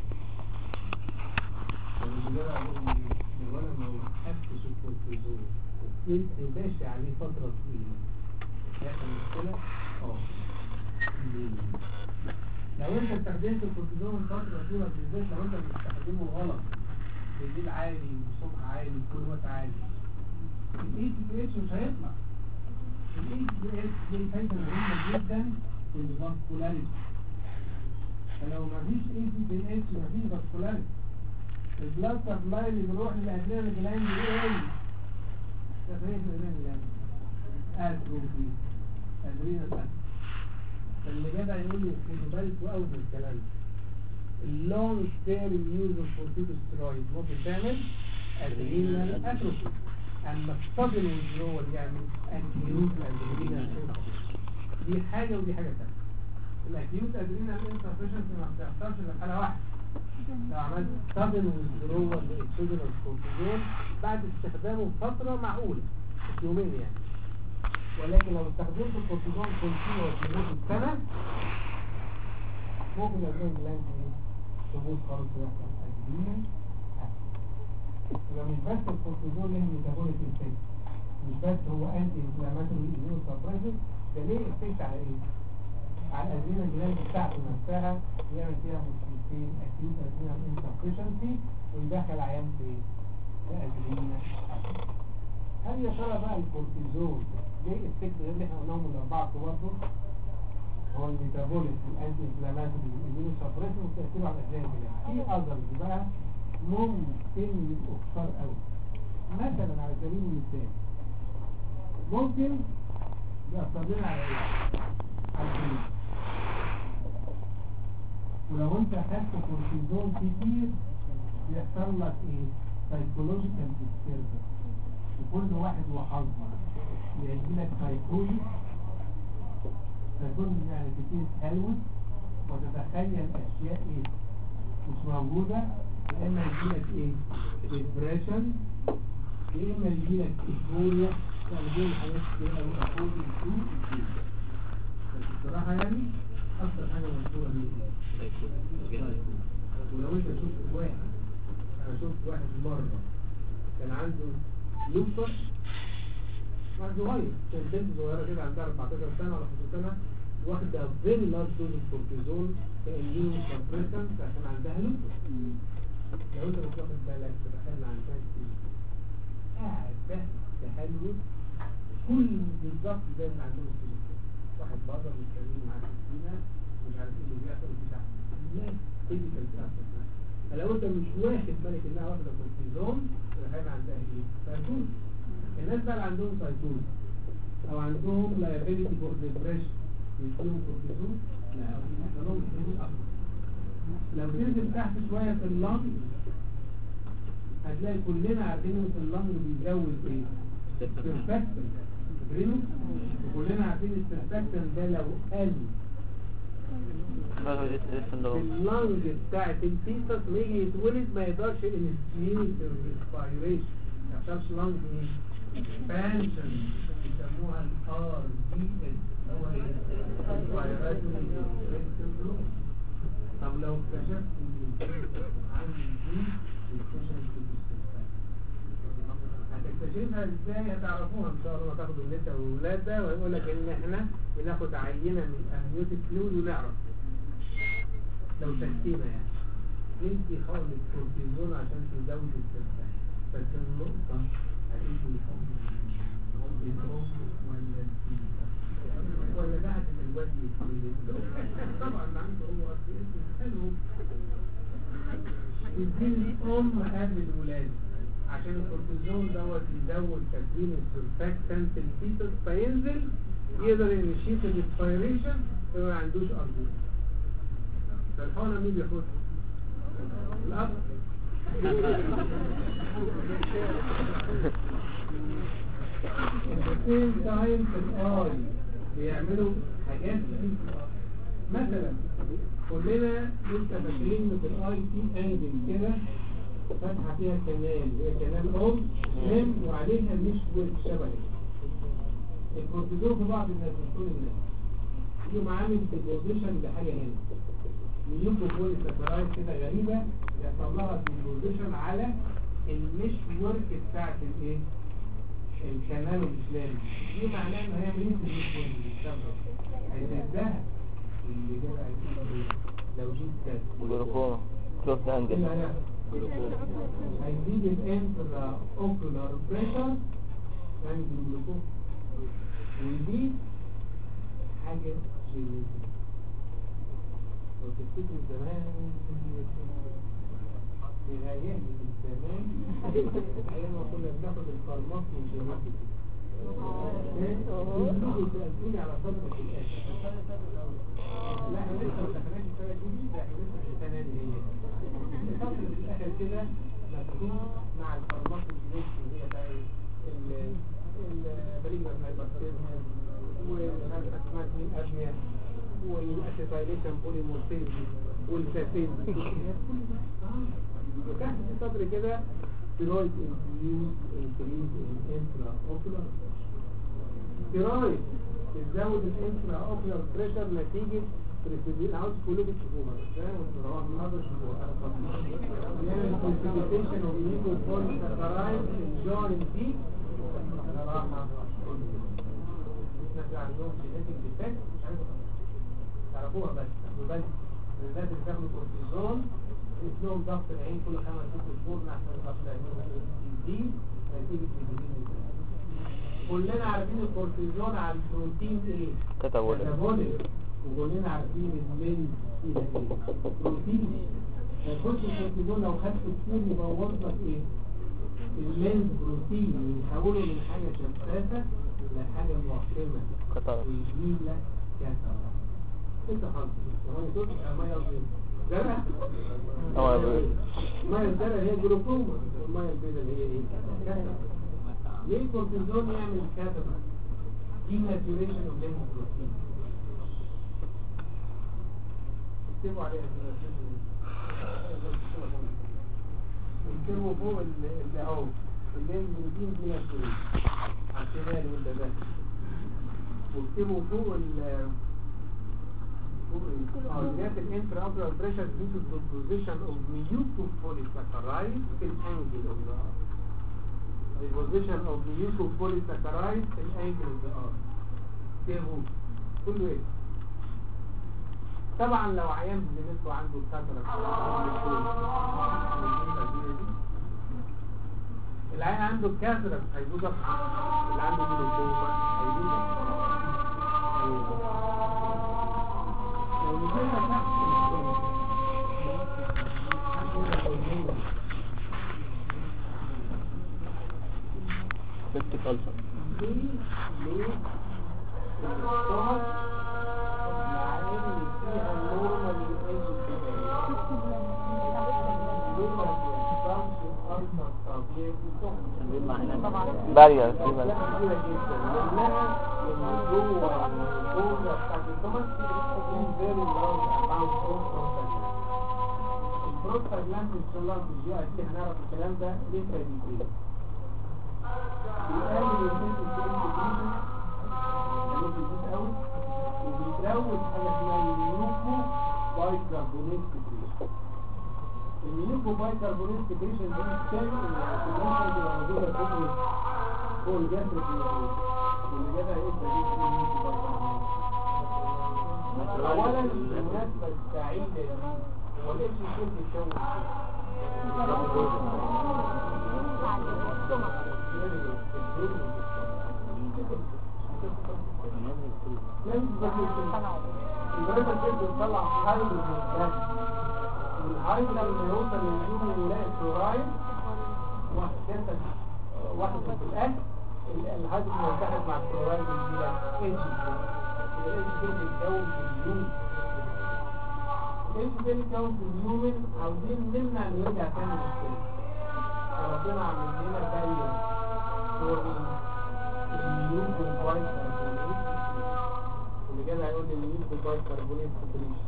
A: ولا ما وقفتش الكورتيزون وفضلت ماشي عليه فترة طويلة هيحصل مشكلة؟ اه ليه؟ لو انت استخدمت الكورتيزون فترة طويلة بالذات لو انت بتستخدمه غلط بالليل عالي والصبح عالي كل وقت عالي الاي تي بي اتش مش هيطلع الاي تي بي اتش دي فايدة مهمة جدا في الفاسكولاريتي فلو مفيش اي تي بي اتش مفيش فاسكولاريتي البلاد سبلاي اللي بيروح للادرينال جلاند ايه؟ تفريق الادرينال جلاند اتروفي ادرينال اتروفي فاللي جدع يقول لي خدوا بالكوا قوي من الكلام ده اللونج تيرم يوز اوف كورتيكوستيرويد ممكن تعمل ادرينال اتروفي اما الصدر والجرول يعمل اكيوت ادرينال دي حاجه ودي حاجه ثانيه الاكيوت ادرينال انسفشنسي ما بتحصلش الا في حاله واحده لو عملت صدر والجرول لاكسجينال كورتيزون بعد استخدامه فتره معقوله مش يومين يعني ولكن لو استخدمت الكورتيزون كونتينوس لمده سنه ممكن الادرينال جلاند تبوظ خالص ويحصل ادرينال يبقى مش بس الكورتيزون له ميتابوليك افكت مش بس هو انتي انفلاماتوري اميون سبريسر ده ليه افكت على ايه؟ على الادرينال جلاند بتاعته نفسها يعمل فيها مشكلتين اكيوت ادرينال انسفشنسي ويدخل عيان في ايه؟ الادرينال هل يا ترى بقى الكورتيزون ليه افكت غير اللي احنا قلناهم الاربعه برضه هو الميتابوليك والانتي انفلاماتوري والاميون سبريسر وتاثيره على الادرينال جلاند في اذرز بقى ممكن يبقوا كتار قوي مثلا على سبيل المثال ممكن يأثر لنا على ايه؟ على الجنين ولو انت خدت كورتيزون كتير يحصل لك ايه؟ سايكولوجيكال ديستربنس وكل واحد وحظه يجي لك سايكوزيس سايكوزيس يعني كتير تهلوس وتتخيل اشياء ايه؟ مش موجوده يا اما يجيلك ايه ديبريشن يا اما يجيلك ايفوريا يعني دول حاجات كتير قوي اقول كتير بس بصراحه يعني اكتر حاجه مشهوره دي ايه ولو انت شفت واحد انا شفت واحد مرة كان عنده لوبر واحد صغير كان بنت صغيرة كده عندها 14 سنة ولا 15 سنة واخدة فيري لارج دوز كورتيزون كأنيوم سبريسنت عشان عندها لوبر لو انت مش واخد بالك تتخيل عندها كتير قاعد ده تهلوس كل بالظبط زي اللي عندهم السلوك واحد بره بيتكلم معاه في السينة مش عارف ايه اللي بيحصل بتاع الناس فيزيكال بتاعتك فلو انت مش واخد بالك انها واخده كورتيزون يبقى هيبقى عندها ايه؟ سايتوز الناس بقى اللي عندهم سايتوز او عندهم liability for depression يديهم كورتيزون لا يحصلهم كورتيزون اكتر لو تنزل تحت شويه في اللنج هتلاقي كلنا عارفين ان في اللنج بيزود ايه؟ سيرفاكتن فاكرينه؟ وكلنا عارفين السيرفاكتن ده لو قل
C: هذا
A: في
C: السندروم
A: اللنج بتاعت الفيتس ما يجي يتولد ما يقدرش انستيوت الريسبيريشن ما يحصلش لنج اكسبانشن بيسموها الار دي اس هو الريسبيراتوري سندروم طب لو اكتشفت ان عندي دي deficiency بالسلفات هتكتشفها ازاي هتعرفوها ان شاء الله لما تاخدوا النساء والولاد ده ويقول لك ان احنا بناخد عينه من امنيوتيك فلويد ونعرف لو شكينا يعني انت خالص كورتيزون عشان تزود السلفات بس النقطه هتيجي الام ولا التيتا ولا بعد ما الواد يتولد طبعا عنده هو أصل حلو تديني الام قبل الولاده عشان الكورتيزون دوت يزود تكوين السرفاكتنت الفيتس فينزل يقدر ينشيط الاسبيريشن وما عندوش ارجوز فالحقنه مين بياخدها؟ الاب السيم تايم في الاي بيعملوا حاجات كتير. مثلا كلنا لسه فاكرين ان في الاي في انجل كده فتحه فيها كنال هي كنال ام لم وعليها مش شبه الكورتيزون في بعض الناس مش كل الناس يقوم عامل ديبوزيشن لحاجه هنا نيوكو بوليساكرايد كده غريبه يحصل لها ديبوزيشن على المش ورك بتاعت الايه الكنال والاسلام دي معناها ان هي مين في المش هيسدها اللي كده هيسد لو جيت كده
C: جلوكوما كلوز انجل
A: هيزيد الانترا اوكولار بريشر يعني الجلوكوز ودي حاجة جينيتيك لو تفتكر زمان في غايات الزمان ايام ما كنا بناخد الفارماك من جينيتيك يجوا يسألوني على صدمة الآخر لا احنا لسه ما دخلناش السنة الجديدة احنا لسه في السنة اللي هي فترة الآخر كده مكتوب مع الفارماك الجينيتيك اللي هي بقى ال- البريمة الهايبرتيزم والأسماك من أبنية والأسيتايليشن بوليمورفيزم والكافين وتحت في السطر كده steroid induced increase in intraocular steroid بتزود الانترا اوكيولار بريشر نتيجة بريسيدين عاوز كلكم تشوفوها ده وانتوا روحوا النهارده شوفوها بيعمل بريسيديشن اوف ايجو بوليساكرايد الجوين دي صراحة الناس عندهم جينيتك ديفكت مش عارف تعرفوها بس تاخدوا بالك الناس اللي بياخدوا كورتيزون اسمهم ضغط العين كل خمس ست شهور نحن ضغط العين يزيد نتيجة الجديد كلنا عارفين الكورتيزون على البروتين ايه؟
C: كتابوليك
A: كتابوليك وكلنا عارفين المين فيها ايه؟ بروتين يخش الكورتيزون لو خدت كتير يبوظ لك ايه؟ اللينز بروتين يحوله من حاجة شفافة لحاجة معقمة
C: كتابوليك
A: ويجيب لك كتابة انت خالص هو يقول المية قصدي زرع
C: أو يبقى-
A: المية الزرع هي جلوكوما المية البيضاء اللي هي ايه؟ كتابة ليه الكورتيزون يعمل كتابة؟ دي ناتوريشن اوف لينز بروتين اكتبوا عليها اكتبوا فوق ال- اللي اهو اللينز بروتين دي ناتوريشن على الشمال وانت داخل واكتبوا فوق ال Coordinate intraocular pressure due to the position of mucopolysaccharides in angle of the arm. The position of mucopolysaccharides in angle of the arm. ايه هو؟ كله ايه؟ طبعا لو عيان بزميلته عنده كاتراك العيان عنده كاتراك هيبوظ أكتر. اللي عنده جلوكوما هيبوظ أكتر. لو نزلنا تحت السن،
C: سبتك ألسر
A: ليه ليه الصوت مع ان فيها نورمال ايج ليه ما بيحصلش الالتر طبيعي في الصوت
C: بارير في
A: لا
C: بارير
A: كتيرة جدا لانها اللي جوه الجوه بتاعت الصوت في فيري لارج اماونت اوف بروستاجلاند البروستاجلاند ان شاء الله في الجي اي تي هنعرف الكلام ده ليه فايدتين بيقلل النسبة الانتجريشن لانه بيزيد قوي وبيزود حاجة اسمها الميوكو بايكربونات سكريشن الميوكو بايكربونات سكريشن دي بتساوي ان السكريشن تبقى موجودة فوق فوق الجسر في الوجود واللي جابها ايه ده دي اسمها الميوكو بايكربونات اولا المناسبة السعيدة دي هو الاتش سي بيتكون البريفة كده بتطلع هيدروجين جاز والهيدروجين لما يوصل لليوم يلاقي كلورايد واحد ستة واحد في الأكل الهيدروجين يتحد مع الكلورايد يجي لك اتش الاتش كده بيتكون في اليوم الاتش كده بيتكون في اليومن عاوزين نمنع انه يرجع تاني للسن ربنا عامل لنا بارير فور اليوم بالكويس كربونات اللي جاي هيقول لي اليوم بالكويس كربونات سكريش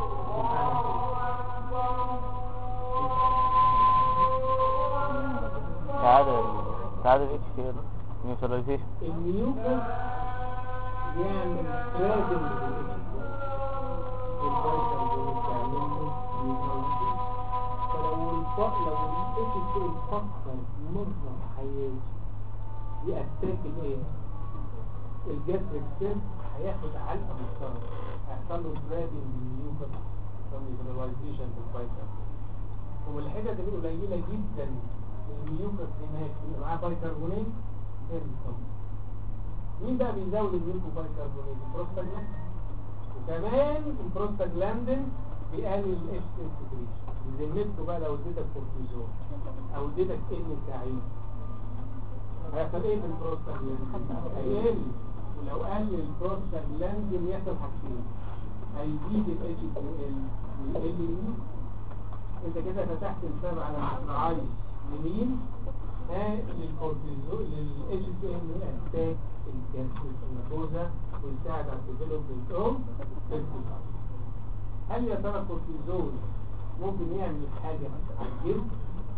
C: تعادل تعادل اتش سي ال نيوتراليزيشن
A: الميوكس يعمل لازم فلو الفق لو الاتش سي فكر مرة في حياته يأتاك الايه؟ الجسر السن هياخد علقة محترمة هيحصل له سبريدنج بالميوكس فميزراليزيشن بالفايتر والحتت اللي قليلة جدا الميوكس هناك اللي معاه بايكربونات ده بيطمن مين بقى بيزود الميوكو بايكربونات البروستاجلاند وكمان البروستاجلاندين بيقلل الاف سكريشن بذمتكم بقى لو اديتك كورتيزون او اديتك ان سعيد هيحصل ايه في البروستاجلاندين هيقل ولو قل البروستاجلاندين يحصل حاجتين هيزيد الاتش ال ويقل انت كده فتحت الباب على مصراعي لمين ها للكورتيزون للاتش سي ام اتاك الجلوكوزا ويساعد على الديفلوبمنت اوف هل يا ترى الكورتيزون ممكن يعمل حاجه على الجلد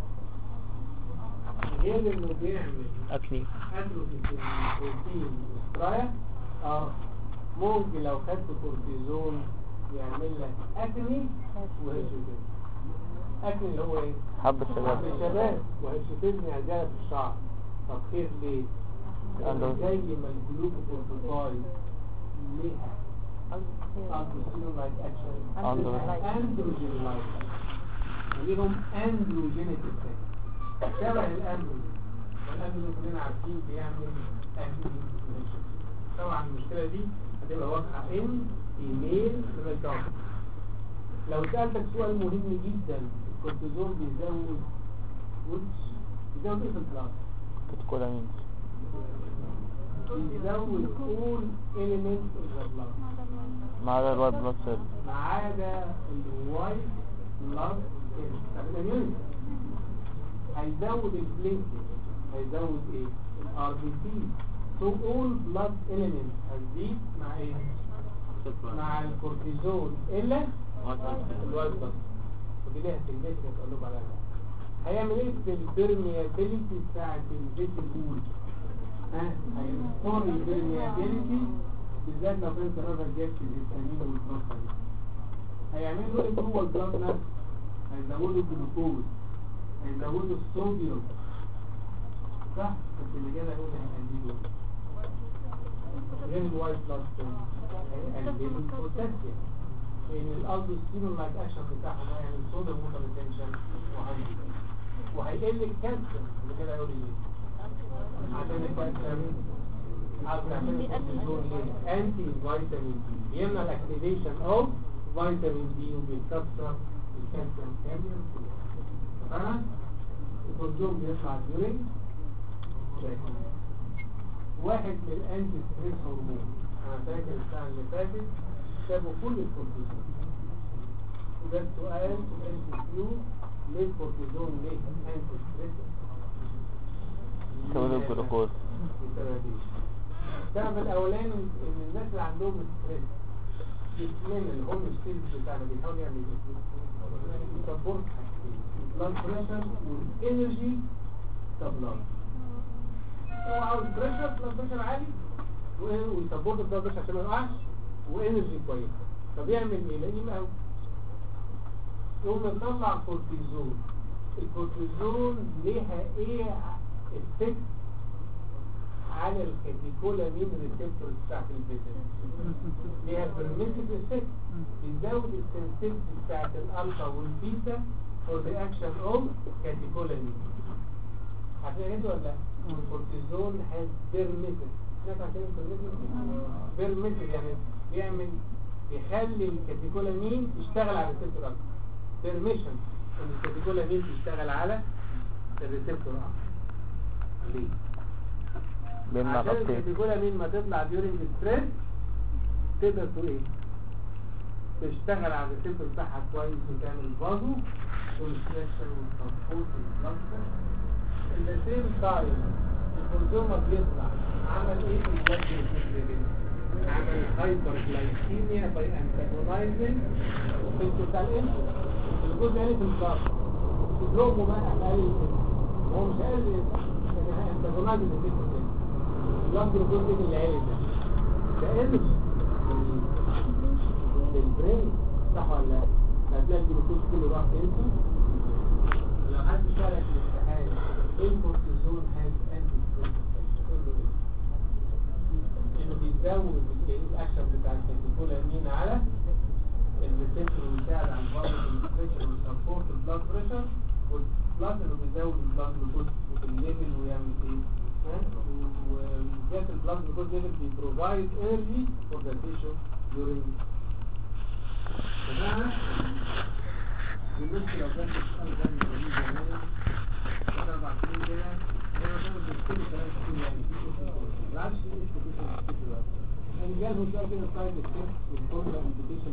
A: غير انه بيعمل
C: اكني
A: اتروفي في البروتين والسترايا اه ممكن لو خدت كورتيزون يعمل لك اكني وهيشوتين اكني اللي هو ايه
C: حب الشباب
A: الشباب وهيشوتين عزالة في الشعر طب خير ليه لأن زي ما الجلوكوكورتيكويد ليها اندروجين لايك اكشن اندروجين لايك وليهم اندروجينيك افكت شبه الاندروجين والاندروجين كلنا عارفين بيعمل اندروجين طبعا المشكله دي هتبقى واضحه ان ايميل للجواب لو سالتك سؤال مهم جدا الكورتيزون بيزود وش بيزود ايه في البلاد
C: كتكولامين
A: بيزود all elements of the blood
C: ما عدا الوايت بلاد سيل
A: ما عدا الوايت بلاد سيل طب الاميونيتي هيزود البليتلت هيزود ايه الار بي سي so all blood elements هتزيد مع ايه مع الكورتيزون الا الوايت بلاد ودي ليها سيجنيفيكانت اقول لكم عليها هيعمل ايه في البرميابيليتي بتاعت الزيت البول ها هيستور البرميابيليتي بالذات لو كانت الراجل جاب في الفيتامين والبروتين هيعملوا ايه جوه البلاد نفسه هيزودوا الجلوكوز هيزودوا الصوديوم صح بس اللي كده يقول هيقللوا غير الوايت بلاد سيل هيقللوا البوتاسيوم لان الالدوستيرون لايك اكشن بتاعهم هيعمل صوديوم ووتر ريتنشن وهيقل وهيقل الكالسيوم اللي كده يقول ليه عشان الكالسيوم انتي فيتامين دي بيمنع الاكتيفيشن اوف فيتامين دي وبيكسر الكالسيوم كامل تمام الكونجوم بيطلع ديورنج واحد من الانتي ستريس هرمون انا فاكر السنه اللي فاتت سابوا كل الكورتيزون وده السؤال في الام كيو ليه الكورتيزون ليه انتي ستريس
C: سبب الجلوكوز
A: السببين السبب الاولاني ان الناس اللي عندهم ستريس جسمنا اللي هم السيلز بتاعنا بيحاول يعمل ايه يسبورت حاجتين البلاد بريشر والانرجي سبلاي هو عاوز بريشر بلاد بريشر عالي و- ويسبورت البلاد بريشر عشان ما يقعش وانرجي كويسه طب يعمل ايه لئيم قوي يقوم يطلع كورتيزون الكورتيزون ليها ايه افكت على الكاتيكولامين ريسبتورز بتاعت الفيتامين ليها برميسيف افكت بيزود السنسيتي بتاعت الالفا والبيتا فور رياكشن اوف كاتيكولامين عارفين كده ولا لا؟ الكورتيزون هاز بيرميسيف سمعت عن كلمه بيرميسيف؟ بيرميسيف يعني بيعمل يخلي الكاتيكولامين يشتغل على الريسبتور اكتر بيرميشن ان الكاتيكولامين تشتغل على الريسبتور اكتر ليه؟
C: بيمنع
A: عشان
C: تبطيط
A: الكاتيكولامين ما تطلع ديورنج ستريس تقدر تقول ايه تشتغل على الريسبتور بتاعها كويس وتعمل فازو والستريشن والتنفوذ والبلانكر in the same time الكونسومر بيطلع عمل ايه في البلد عمل هايبر جلايكيميا باي انتاجونايزنج الفكر بتاع الانسولين الجزء يعني في الضغط تضربه بقى اقل هو مش قال انها انتاجونايزنج الفكر البلد الجزء اللي عالي ده ده انرجي للبرين صح ولا لا؟ هتلاقي الجلوكوز كله راح انسولين لو حد سألك الامتحان ايه الكورتيزون هاز انتي ستريس انه بيزود الاكشن بتاع الكاتيكولامين على الريسبتور ويساعد على الفازو بريشر ويسبورت البلاد بريشر والبلاد انه بيزود البلاد جلوكوز الليفل ويعمل ايه ها؟ وبالذات البلاد جلوكوز ليفل بيبروفايد انرجي فور ذا تيشو during تمام بالنسبه لو كان السؤال ده من زمان زمان ثلاث اربع سنين كده انا كنت بشتري ثلاث سنين يعني في كتب ما عادش في كتب كتب دلوقتي يعني جالهم سؤال كده سايد افكت والكونترا انديكيشن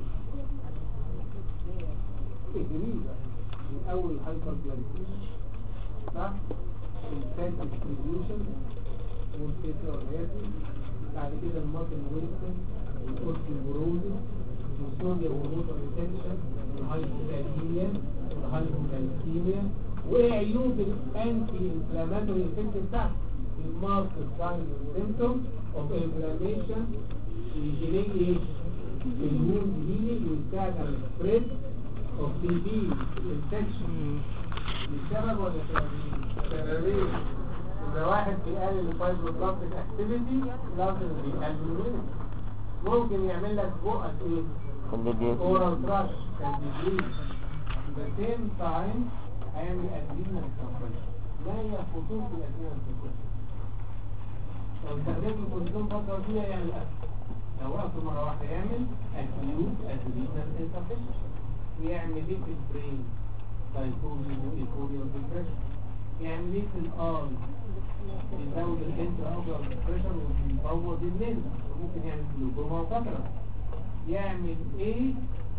A: تجريب من اول الهايبر جلايكيشن صح الفات ديستريبيوشن والكيتوهياتي بعد كده الماتن ويستن الاوستيوبروزيس والصوديوم ووتر ريتنشن الهايبوكاليميا الهايبوكالسيميا وايه عيوب الانتي انفلاماتوري افكت بتاعته المارك ساين سيمتوم اوف انفلاميشن يجيلي ايه الوند هيلينج ويساعد على السبريد اوف تي بي انفكشن السبب ولا سببين؟ سببين إذا واحد بيقلل الفايبروبلاستيك اكتيفيتي لازم بيقلل منه ممكن يعمل لك بقك ايه؟
C: اللي
A: oral thrush can be used the same time هيعمل adrenal suppression ما هي خطوط الادرينال suppression لو استخدمت الكورتيزون فترة طويلة يعمل أسف لو وقفت مرة واحدة يعمل acute adrenal insufficiency ويعمل ايه في البرين سايكوزيس وايكوريا وديبريشن يعمل ايه في الآي يزود الانتر اوبر بريشر ويبوظ الليل وممكن يعمل جلوكوما وفترة يعمل ايه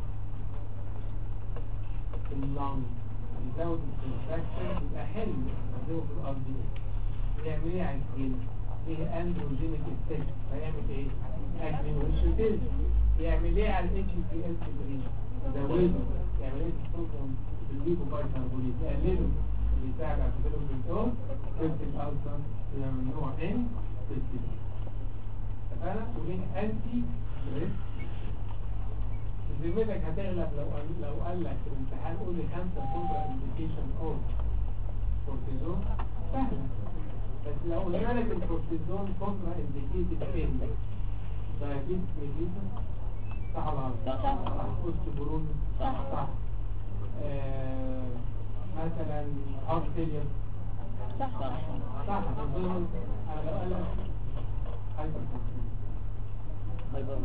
A: في اللنج يزود الكونتراكشن يبقى حلو يزود في الار دي يعمل ايه على الجلد ليه اندروجينيك افكت هيعمل ايه اكني وشوتيز يعمل ايه على الاتش سي ال 3 يزوده يعمل ايه في الصوديوم الليبوبايكربونات يقلله بيساعد على تدرج الدور سيبتك ألسر من نوع ان سيبتك اتفقنا وليه انتي ستريس ذمتك هتغلب لو قال لو قال لك في الامتحان قول لي خمسة كونترا انديكيشن اوف كورتيزون سهلة بس لو قلنا لك الكورتيزون كونترا انديكيتد فين دايابيتس ميليتس صح ولا غلط؟
C: صح.
A: صح اوستيوبروز
C: صح.
A: صح آه، مثلا هارت فيلير
B: صح
C: صح
A: صح اظن انا لو قال لك هايبر
C: هيبقى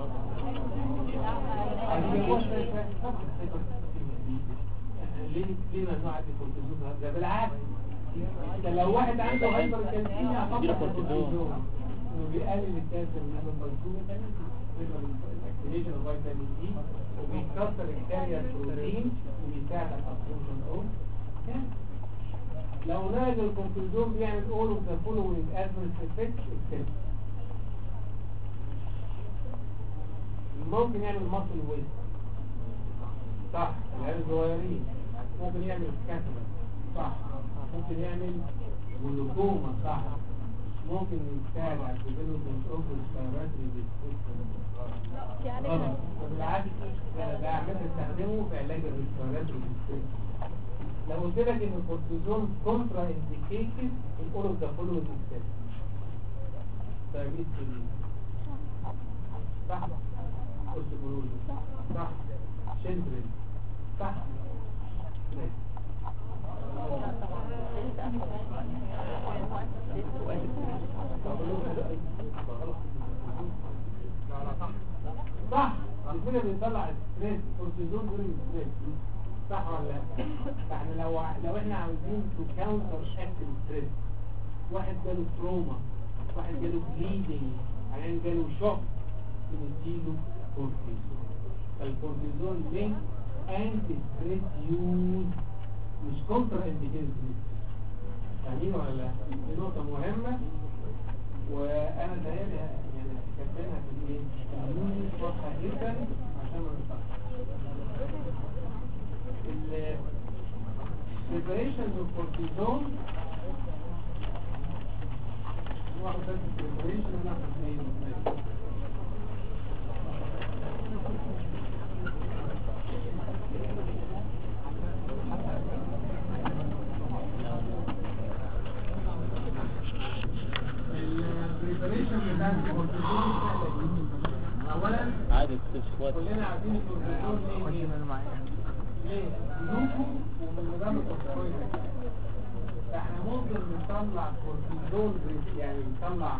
A: ليه ليه ممنوع ادي كورتيزون ده بالعكس ده لو واحد عنده هايبر كالسيميا
C: اديله
A: فقط
C: كورتيزون.
A: كورتيزون انه بيقلل الكالسيوم من الاكتيفيشن اوف فيتامين دي وبيكسر الكارير بروتين وبيساعد على الابسوربشن اوف لو نازل الكورتيزون بيعمل all of the following adverse effects except ممكن يعمل مصل ويست صح العيال الصغيرين ممكن يعمل كاتبة صح ممكن يعمل جلوكوما صح ممكن يساعد على الديفلوبمنت اوف الريسبيراتوري
B: يعني
A: غلط بالعكس ده ده عمال تستخدمه في علاج الريسبيراتوري لو قلت لك ان الكورتيزون كونترا انديكيتد ان اول اوف ذا فولوينج ستيبس دايابيتس صح اوستيوبروز صح شندرين صح ماشي. صح الفيلم بيطلع ستريس كورتيزون دول ستريس صح ولا لا يعني لو لو احنا عاوزين تو كاونتر اكت ستريس واحد جاله تروما واحد جاله بليدنج عيان جاله شوك بنديله كورتيزون فالكورتيزون ليه انتي ستريس يوز مش كونتر انديكيتد فاهمين ولا لا دي نقطة مهمة وانا تهيألي يعني هتكلمها في ايه قانون واضحة جدا عشان ما نطلعش ال preparations of cortisone واحد بس preparation وناخد اثنين البريبريشن بتاع الكورتيزون سهله جدا اولا
C: عادي بتسوات
A: كلنا عارفين الكورتيزون ليه ليه جلوكو ومن نظام الكورتيزون فاحنا ممكن نطلع كورتيزون يعني نطلع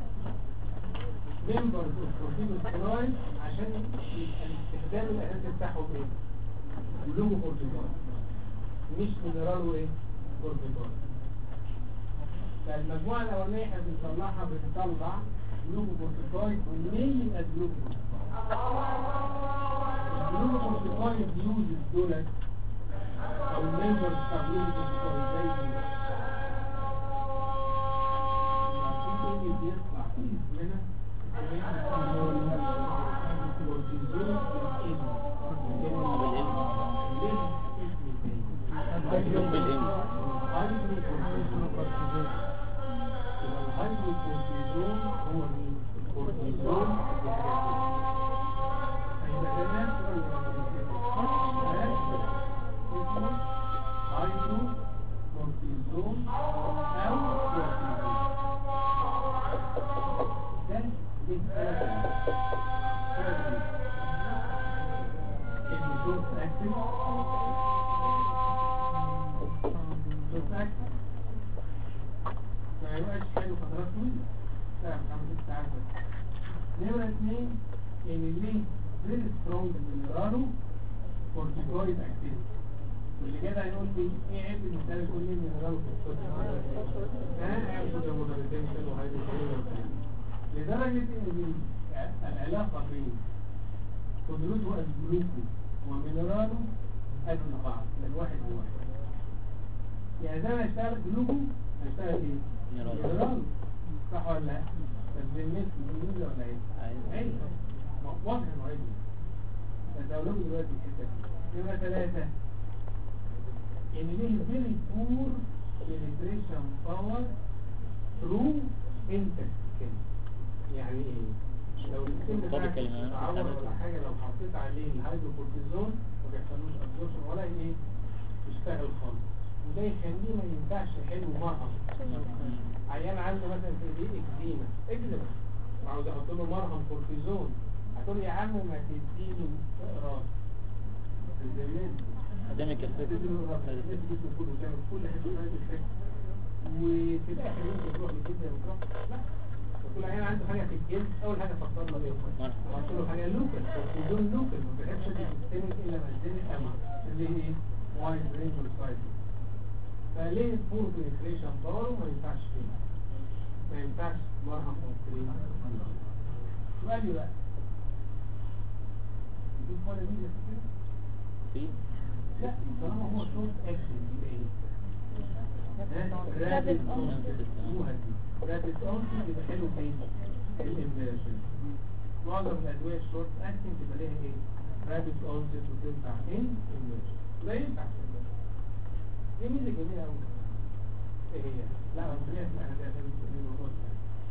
A: ممبرز اوف كورتيزون عشان يبقى الاستخدام الاساسي بتاعهم ايه؟ جلوكو كورتيزون مش مينرال وايه؟ كورتيزون فالمجموعة الأولانية احنا بنطلعها بنطلع جلوكوكورتيكويد ومنين الجلوكوكورتيكويد الجلوكوكورتيكويد يوزز دولت أو الميمبرز بتاع جلوكوكورتيكويد زي دي. في ايه بيطلع في جسمنا كورتيزون
C: بالإن. بالإن.
A: هايدروكورتيزون الهايدروكورتيزون هو مين؟ الكورتيزون هيبقى ده ناتشورال ولا ناتشورال؟ اسمه هايدروكورتيزون أو كورتيزون ده بالثلاثة ثلاثة الشورت اكتف شورت اكتف ما يبقاش حلو فترات طويلة ساعة خمس ست ساعات بس نمرة اتنين ان ليه فيري سترونج بالنرانو كورتيكويد اكتيفيتي واللي كده هيقول لي ايه عيب المثال يقول لي النرانو كورتيكويد ها عيب المودريتيشن وهايدروكورتيكويد لدرجة ان العلاقة بين قدرته الجلوكو ومينرالو قد بعض من واحد لواحد يعني زي ما اشتغل جلوكو هشتغل ايه؟
C: مينرالو.
A: مينرالو صح ولا لا؟ بس بالنسبة للميزة ولا ايه؟
C: أيوة.
A: ايوه واضح انه عيب بس اقول لكم دلوقتي الحتة دي نمرة ثلاثة ان ليه فيري بور penetration باور ثرو انتستين يعني ايه لو السكين
C: مرتبط
A: بتاعك
C: كلمة.
A: متعور ولا حاجة لو حطيت عليه الهيدروكورتيزون ما بيحصلوش ابزوربشن ولا ايه يشتغل خالص وده يخليه ما ينفعش حلو مرهم عيان عنده مثلا في دي اكزيما اكزيما وعاوز احط له مرهم كورتيزون هتقول لي يا عم ما تديله راس الزمان
C: قدامك
A: تديله راس
C: الفكرة
A: الجسم كله تعمل كل حاجه في هذه الفكره وفي الاخر انت تروح للجسم وتروح لا تقول عيان عنده حاجه في الجلد اول حاجه فكر له ايه
C: مرهم.
A: وقلت له حاجه لوكال كورتيزون لوكال ما بتحبش تستمر الا ما تزيد قوي اللي هي ايه وايد رينج سايز فليه الفور بنتريشن ضاره ما ينفعش فيه ما ينفعش مرهم او كريم سؤالي بقى دي ولا دي يا فكرة؟
C: في
A: لا طالما هو شورت اكشن يبقى ايه رابط اونست رابط اونست يبقى حلو فين الانفيرجن معظم الادويه الشورت اكشن تبقى ليها ايه رابط اونست وتنفع ان انفيرجن لا ينفع في الانفيرجن دي ميزه جميله قوي ايه هي لا انا سمعت انا ده ده الموضوع ده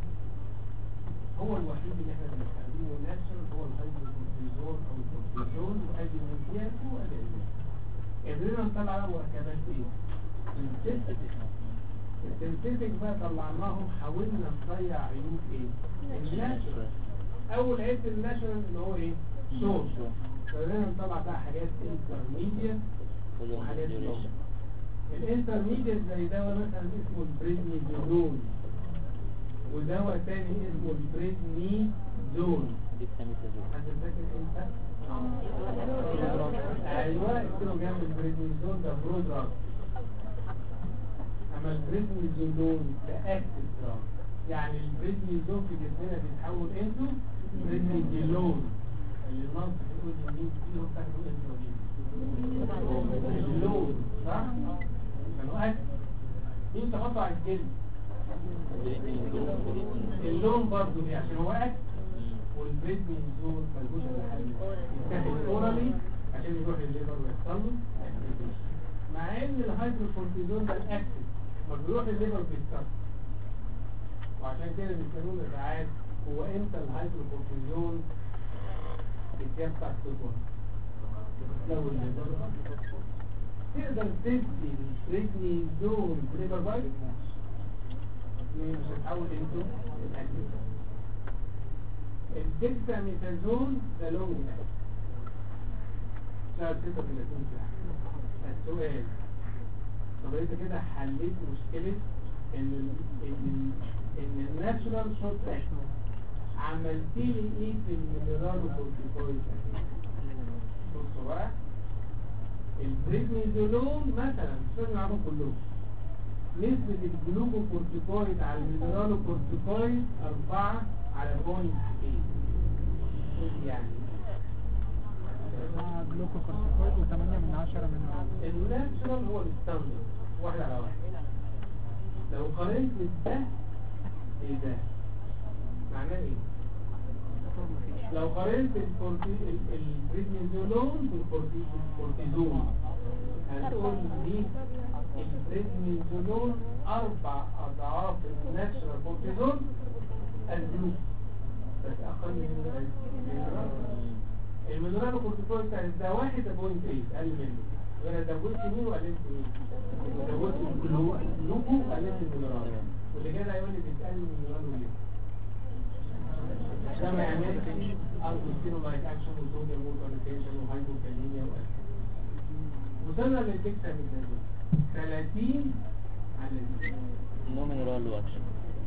A: هو الوحيد اللي احنا بنستخدمه ناتشرال هو الهيدروكورتيزون او الكورتيزون وادي المنتيات وادي قدرنا نطلع مركبات ايه؟ سنتيتك السنتيتك بقى طلعناهم حاولنا نضيع عيوب ايه؟ الناتشرال اول عيب الناتشرال اللي هو ايه؟ شور قدرنا نطلع بقى حاجات انترميديت وحاجات لو الانترميديت زي دواء مثلا اسمه البريدنيزولون ودواء تاني اسمه البريدنيزون
C: ديكساميثازون
A: حد فاكر امتى؟ ايوه اكتبوا جنب البريدنيزون ده برودراج اما البريدنيزولون ده اكتف دراج يعني البريدنيزون في جسمنا بيتحول انتو بريدنيزولون اللي النص بيقول يمين فيه بتاخده انتو اللون صح؟ كانوا اكتف مين تحطه على الجلد؟ اللون برضه ليه عشان هو اكتف والبريدنيزون ملهوش الا حل يتاخد اورالي عشان يروح الليفر ويحصل له activation. مع ان الهيدروكورتيزون ده الاكتف ما بيروح الليفر بيتكسر وعشان كده بيسالونا ساعات هو امتى الهيدروكورتيزون الجاب بتاع السكر لو الليفر تقدر تدي البريدنيزون ليفر بايت مش هتحول انتو الاكتف الدكساميثازون ده لون شهر 36 ساعة السؤال طب انت كده حليت مشكلة ان ال ان ال ان الناتشورال شورت اكشن عملت لي ايه في المينرال كورتيكويد بصوا بقى البريدنيزولون مثلا مش لازم نعرفهم كلهم نسبة الجلوكوكورتيكويد على المينرال كورتيكويد 4 على بوينت 8 يعني
D: مع جلوكوكورتيكويد و8 من 10 من
A: الناتشرال هو الستاندرد واحد على واحد لو قارنت ده ايه ده معناه ايه لو قارنت الكورتي- ال- البريدنيزولون بالكورتيزون هتقول دي البريدنيزولون اربع اضعاف الناتشرال كورتيزون الجلوك بس اقل من المينرال المينرال كورتيكويد بتاع ده واحد بوينت 8 اقل منه يبقى انا زودت مين وقللت مين زودت الجلو- الجلوكو وقللت المينرال واللي كده هيقول لي بتقلل المينرال وليه ده ما يعملش اربوستينولايك اكشن وصوديوم وكونتيشن وهايبوكاليميا وصلنا للدكساميثازون 30 على دي.
C: نومينال واكشن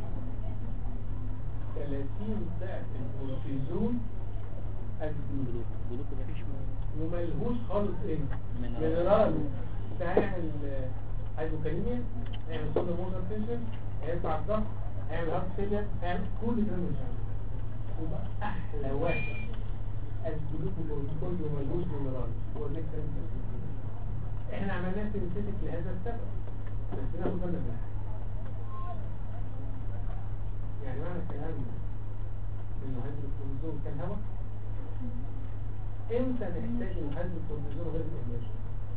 A: 30 ضعف الكورتيزون الجلوكو
C: جلوكو ده
A: وملهوش خالص ايه
C: مينرال.
A: مينرال ده هيعمل هايبوكاليميا هيعمل صوديوم ووتر تنشن هيرفع الضغط هيعمل هارت فيلير هيعمل كل ده مش هيعمل يبقى احلى واحد الجلوكوكورتيكويد وملهوش مينرال هو النكتر احنا عملناه سينثيتك لهذا السبب بس ناخد بالنا من حاجة. يعني معنى الكلام ان الهيدروكورتيزون كان هواء امتى نحتاج الهيدروكورتيزون غير الانرجي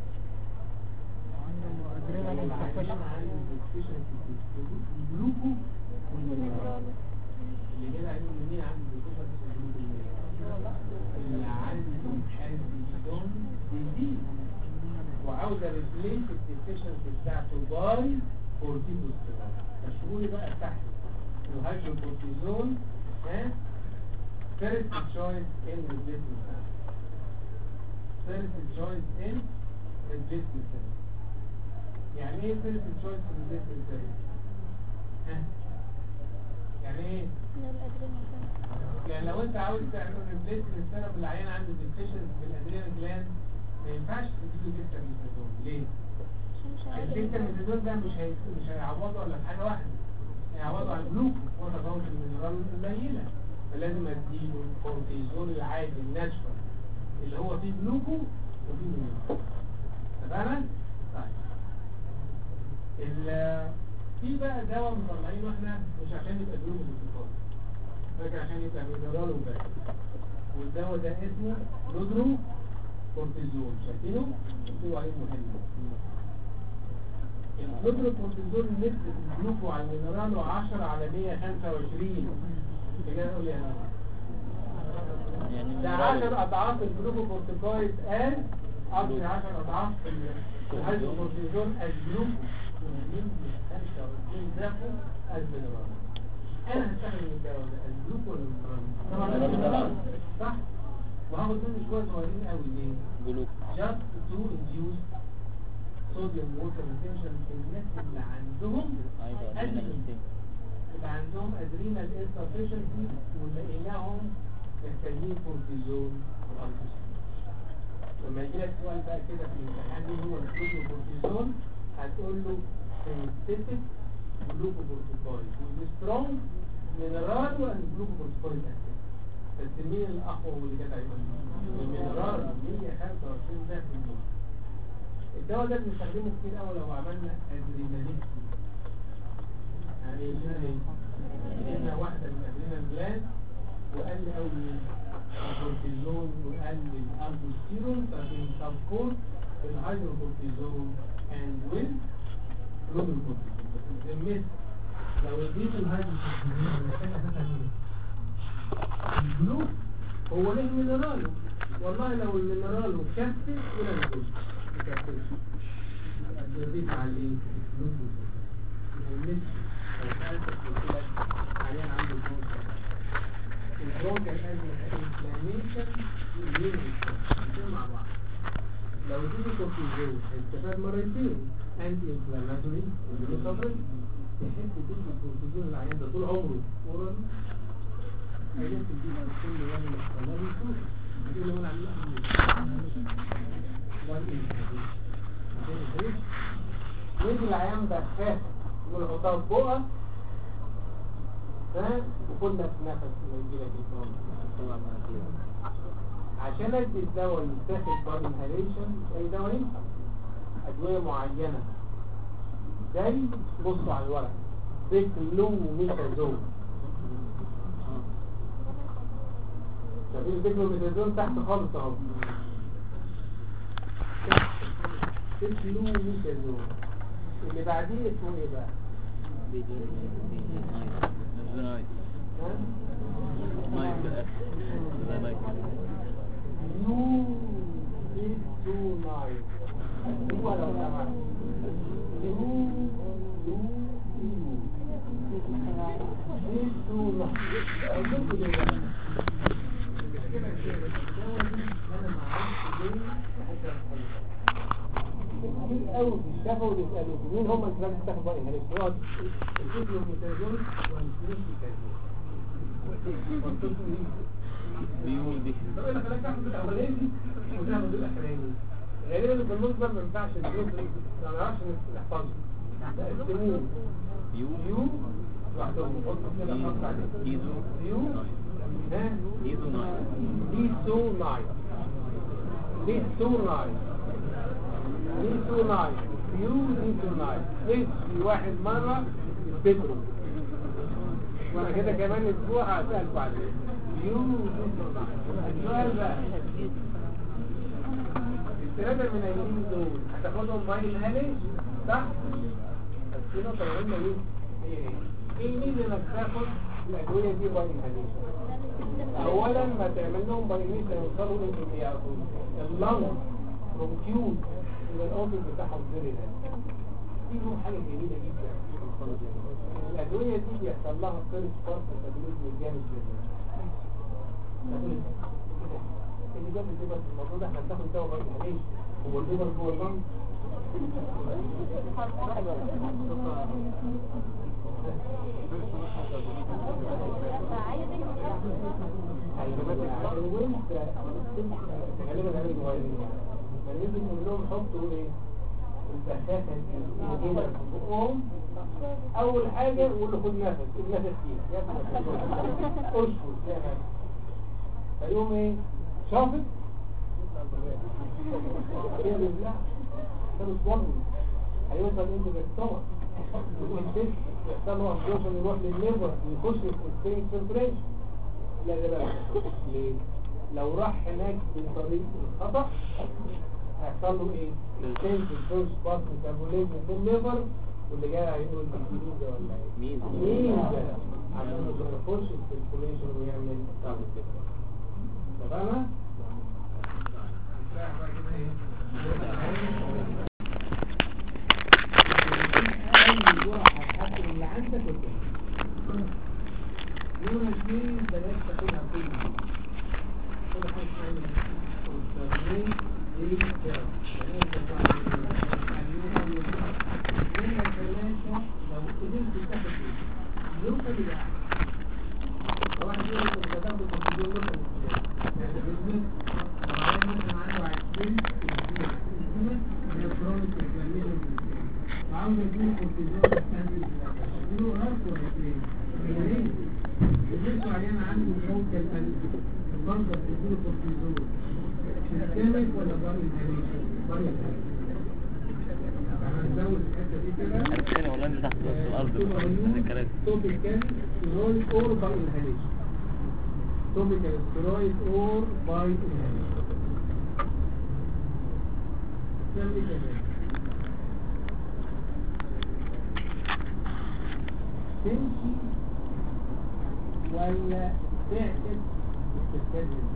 D: عنده ادرينالين سفشن
A: الجلوكو والمينرال اللي كده عايزين مين عنده ديفيشنسي في الجلوكوز اللي عنده الديزون ديزيز وعاوزه ريبليس الديفيشنسي بتاعته باي كورتيزون فشوفوا لي بقى تحت الهيدروكورتيزون ها فيرست تشويس ان ريبليسمنت فيرست تشويس ان ريبليسمنت يعني ايه فيرست تشويس ان ريبليسمنت ها يعني ايه يعني لو انت عاوز تعمل ريبليس للسبب اللي العيان عنده ديفيشنسي في الادرينال جلاند ما ينفعش تديله ديكتاميثازون ليه؟ الديكتاميثازون ده مش هي... مش هيعوضه الا في حاجه واحده هيعوضه على الجلوكوز وتفاوت المينرال القليله فلازم اديله الكورتيزون العادي الناتشورال اللي هو فيه جلوكو وفيه مينرال تمام؟ طيب ال في بقى دواء مطلعينه احنا مش عشان يبقى جلوكو بالفطار لكن عشان يبقى مينرال وباقي والدواء ده اسمه لودرو كورتيزون شايفينه؟ مكتوب عليه مهم الكلودرو كورتيزون نسبة الجلوكو على المينرال 10 على 125 كده نقول يعني
C: يعني
A: ده 10 اضعاف الجلوكو كورتيكويد از قصدي 10 اضعاف الهيدروكورتيزون از جلوكو من 25 ضعفه از مينرال انا هستخدم الدواء ده الجلوكو ولا المينرال؟ طبعا المينرال صح؟ وهاخد منه شويه صغيرين قوي ليه؟
C: جلوك
A: just to induce sodium water retention في الناس اللي عندهم
C: ايوه
A: adrenal اللي عندهم adrenal insufficiency ولقيناهم محتاجين كورتيزون والألتوسين. لما يجي لك سؤال بقى كده في الامتحان ايه هو الجلوكوكورتيزون هتقول له synthetic glucocorticoid والسترونج mineral and glucocorticoid active بس مين الأقوى واللي جت عليه المينرال 125 ده في اليوم الدواء ده بنستخدمه كتير قوي لو عملنا ادريناليكتي يعني ايه هنا واحدة من ادرينال جلاند وقال لي قوي الكورتيزون وقال لي الالدوستيرون فبين سبكورت الهيدروكورتيزون اند ويل كلوروكورتيزون بس الزميت لو اديت الهيدروكورتيزون محتاج اساسا مين؟ الجلوك هو ليه مينرالو والله لو المينرالو كفت ولا نقول مكفتش يضيف عليه الجلوك والمس لو كانت الكلى عيان عنده برونكا البرونكا الازمه انفلاميشن الاثنين مع بعض لو اديته كورتيزون هيستفاد مرتين انتي انفلاماتوري والميثابرين تحب تدي الكورتيزون العيان ده طول عمره اورال عايزين تديله كل يوم الاحتمال يشوف يقول له انا عامل ويجي العيان ده خاف يقول له حطها في بقك فاهم وخد لك نفس لما يجي لك الفرن عشان ادي الدواء اللي بتاخد بعد انهاليشن اي دواء ينفع ادويه معينه زي بصوا على الورق بيكلوميتازون شايفين البيكلوميتازون تحت خالص اهو بيكلوميتازون اللي بعديه اسمه ايه بقى؟ ها؟ يو is too nice هو لو سمحت يو يو يو is too nice أقول لكم ليه بقى؟ كده كده الدواء دي أنا ما أعرفش ليه بحب أتكلم. كتير قوي في الشفا ويسألوا مين هم اللي لازم تاخد بقى هنا السؤال الفيديو ميتازون والفلوسيتازون
C: بيقول دي
A: طب انا خليك تاخد الاولاني وتاخد الاخراني غالبا بالنسبه ما ينفعش الجروب ما نعرفش نحفظه لا السموم
C: يو
A: يو لوحدهم حط كده خط عليه
C: ايزو
A: يو ها
C: ايزو ناين
A: دي سو ناين دي سو ناين دي سو ناين يو دي سو ناين ايش في واحد مرة افتكروا وانا كده كمان اسبوع هسألكوا عليه يو دي سو ناين السؤال بقى الثلاثة من اليمين دول هتاخدهم باي الهالي صح؟ بس في نقطة مهمة ايه؟ هي ايه؟ ايه مين انك تاخد الادويه دي باي انهاليشن اولا ما تعمل لهم باي انهاليشن يوصلوا انتوا ياخدوا اللنج برونكيوز الى الاوفيس بتاعهم فيري دي لهم حاجه جميله جدا الادويه دي بيحصل لها فيرست بارت ميتابوليزم جامد جدا اللي جاب الليبر في الموضوع ده احنا بناخد دواء باي انهاليشن هو الليبر جوه اللنج غالبا غالبا صغيرين يعني لازم نقول لهم حطوا ايه البخاخه دي هنا في بقهم اول حاجه يقول له خد نفس النفس فيه اشفط يا نفس فيقوم ايه شافط كده بيبلع ده مش ضمن هيوصل انت بالطبق والانتست يحصل له ابزوربشن يروح للليفر ويخش في السبين سيركوليشن لا ده بقى ليه؟ لو راح هناك بطريق الخطأ هيحصل له ايه؟ change في الفيرست باس ميتابوليزم في الليفر واللي جاي هيقول دي ميزه ولا ايه؟
C: ميزة.
A: ميزه عشان ما يخش في السيركوليشن ويعمل تعمل كده تمام؟ نفتح بقى كده ايه؟ أي جرعة هتحسن اللي عندك وتاني نمرة اثنين بلاش تاخدها كل يوم كل حاجة اسمها مستخدمين للثيرابي يعني انت بعد اليوم او يوم نمرة ثلاثة لو قدرت تاخد لوكال يعني واحد يقول لك انت تاخد الفيديو لوكال يعني بالنسبة لو مثلا عنده 20 اسبوع هي كرونيك انفلاميشن عاوز يكون كورتيزون يستهدف اديله راس ولا اثنين اثنين الجسم عيان عنده ممكن ان المنظر تديله كورتيزون سيستمك ولا بار انهاليشن بار انهاليشن هنزود الحته دي كده
C: عرفتني والله انت تحت وسط الارض الكراسي
A: توبيكال ستيرويد اور باي انهاليشن توبيكال ستيرويد اور باي انهاليشن نعمل ايه كمان تمشي ولا تعكس التسلسل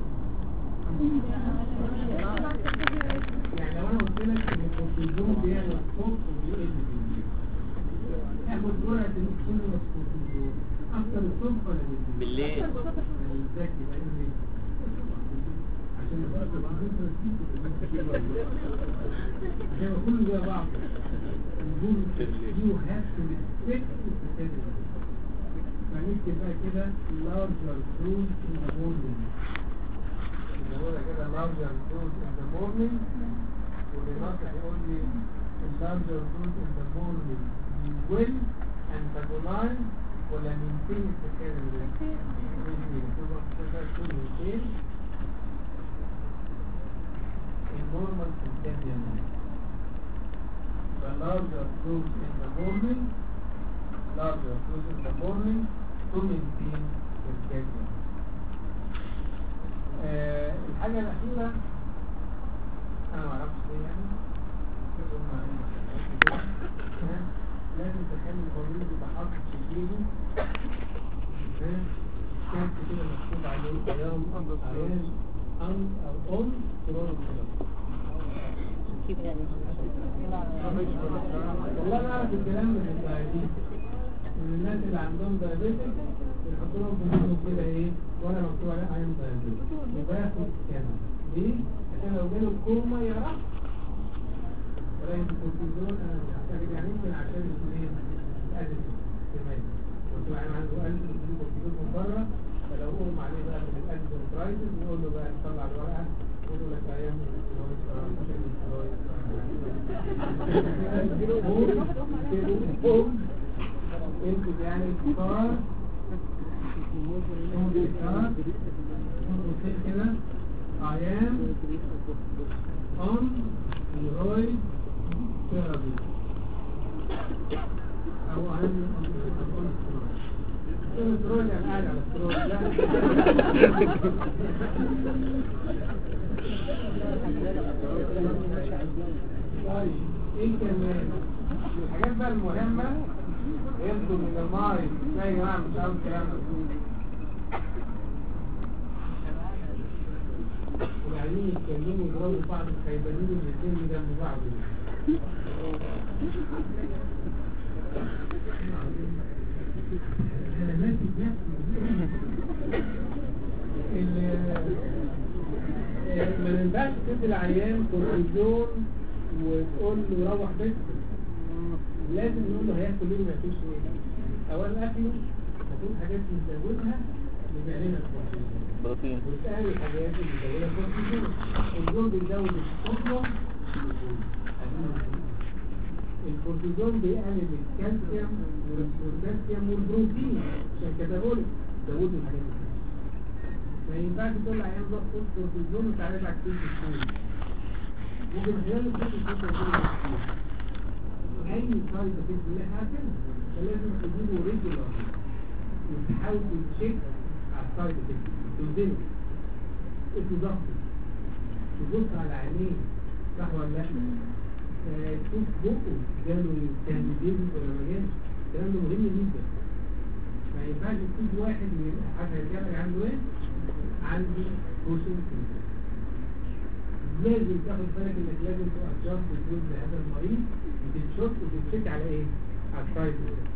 A: يعني لو انا قلت لك ان الكورتيزون بيعمل صوت وبيقل بالليل اخد جرعه الاكسجين والكورتيزون اكتر الصبح ولا بالليل؟
C: بالليل
A: الذكي بقى يقول ايه؟ عشان عشان كله زي بعض نقول you have to respect the schedule فنكتب بقى كده larger fruit in the morning نقولها كده larger fruit in the morning واللي ناقص يقول لي larger fruit in the morning will antagonize ولا maintain السكان maintain تبقى كده تقول maintain النورمال circadian rhythm. The larger fruit in the morning, larger fruit in the morning to maintain circadian. آه الحاجة الأخيرة أنا ما أعرفش ليه يعني كده هم قالوا كده. ها؟ لازم تخلي المريض يبقى حاطط في جيبه ها؟ كارت كده مكتوب عليه أيام أيام أن أو أم كورونا والله انا اعرف الكلام من الدايابيتس من الناس اللي عندهم دايابيتس بيحطوا لهم في الجسم كده ايه ولا مكتوب عليه ايام دايابيتس وبياخد كده ليه؟ عشان لو جاله كوما يعرف ولكن الكورتيزون انا مش هحتاج يعني يمكن عشان الاثنين الادرس كمان مكتوب عليه عنده قلب وفيه كورتيزون من بره فلو قوم عليه بقى من الادرس برايتس نقول له بقى نطلع الورقه نقول له لك ايام انت يعني كار كده I am on steroid therapy او I am on steroid steroid يعني قاعد على steroid لا طيب ايه كمان الحاجات بقى المهمة يبدو من الماي لا يا جماعة مش عاوز كلام وبعدين يتكلموا يضربوا بعض الخيبانين الاثنين جنب بعض انا ماسك نفسي ما ينفعش تدي العيان كورتيزون وتقول له روح بيتك لازم نقول له هياكل ايه وما ياكلش ايه اولا اكله المفروض حاجات نزودها لبعلنا الكورتيزون
C: بروتين
A: وتقال الحاجات اللي بيزودها الكورتيزون الجول بيزود الصوديوم الكورتيزون بيقلل الكالسيوم والبوتاسيوم والبروتين عشان كتابوليك زودوا الحاجات دي ما ينفعش تقول لعيان ضغط خد كورتيزون وتعالى لك كتير في الشغل ممكن خلال الست شهور يكون اي سايد افكت اللي احنا عارفينها فلازم تجيبه ريجولار وتحاول تشيك على السايد افكت توزنه اسمه ضغط تبص على عينيه صح ولا لا؟ آه، تشوف بقه جاله كانديديز ولا ما جاش الكلام ده مهم جدا ما ينفعش تشوف واحد من حاجه رجاله عنده ايه؟ عندي كوشن سيندروم لازم تاخد بالك انك لازم تأجرت الجزء لهذا المريض وتتشوف وتتشيك على ايه؟ على السايد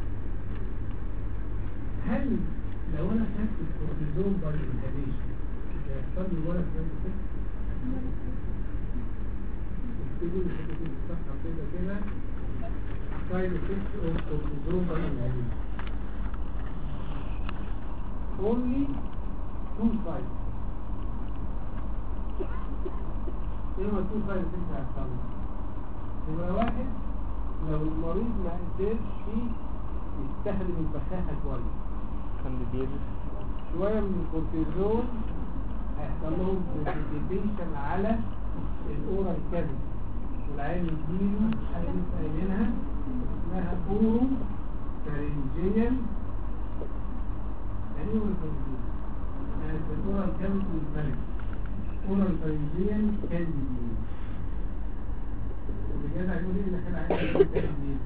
A: هل لو انا خدت الكورتيزون باي انهاليشن هيحصل لي ولا في نفس الفكره؟ اكتبوا لي حته في الصفحه كده كده سايد افكت اوف كورتيزون باي انهاليشن only two sides ايه هو التو سايد افكت هيحصل نمرة واحد لو المريض ما قدرش يستخدم البخاخة كويس
C: كانديديز
A: شوية من الكورتيزون هيحصل لهم بريسيبيتيشن على الاورال كافيتي والعين يجيله حاجة لسه قايلينها اسمها اورو فارنجيال يعني ايه اورال فارنجيال؟ يعني في الاورال كافيتي والملك اورال فارنجيال كانديديز الرجال هيقول ايه اللي خلع عين كانديديز؟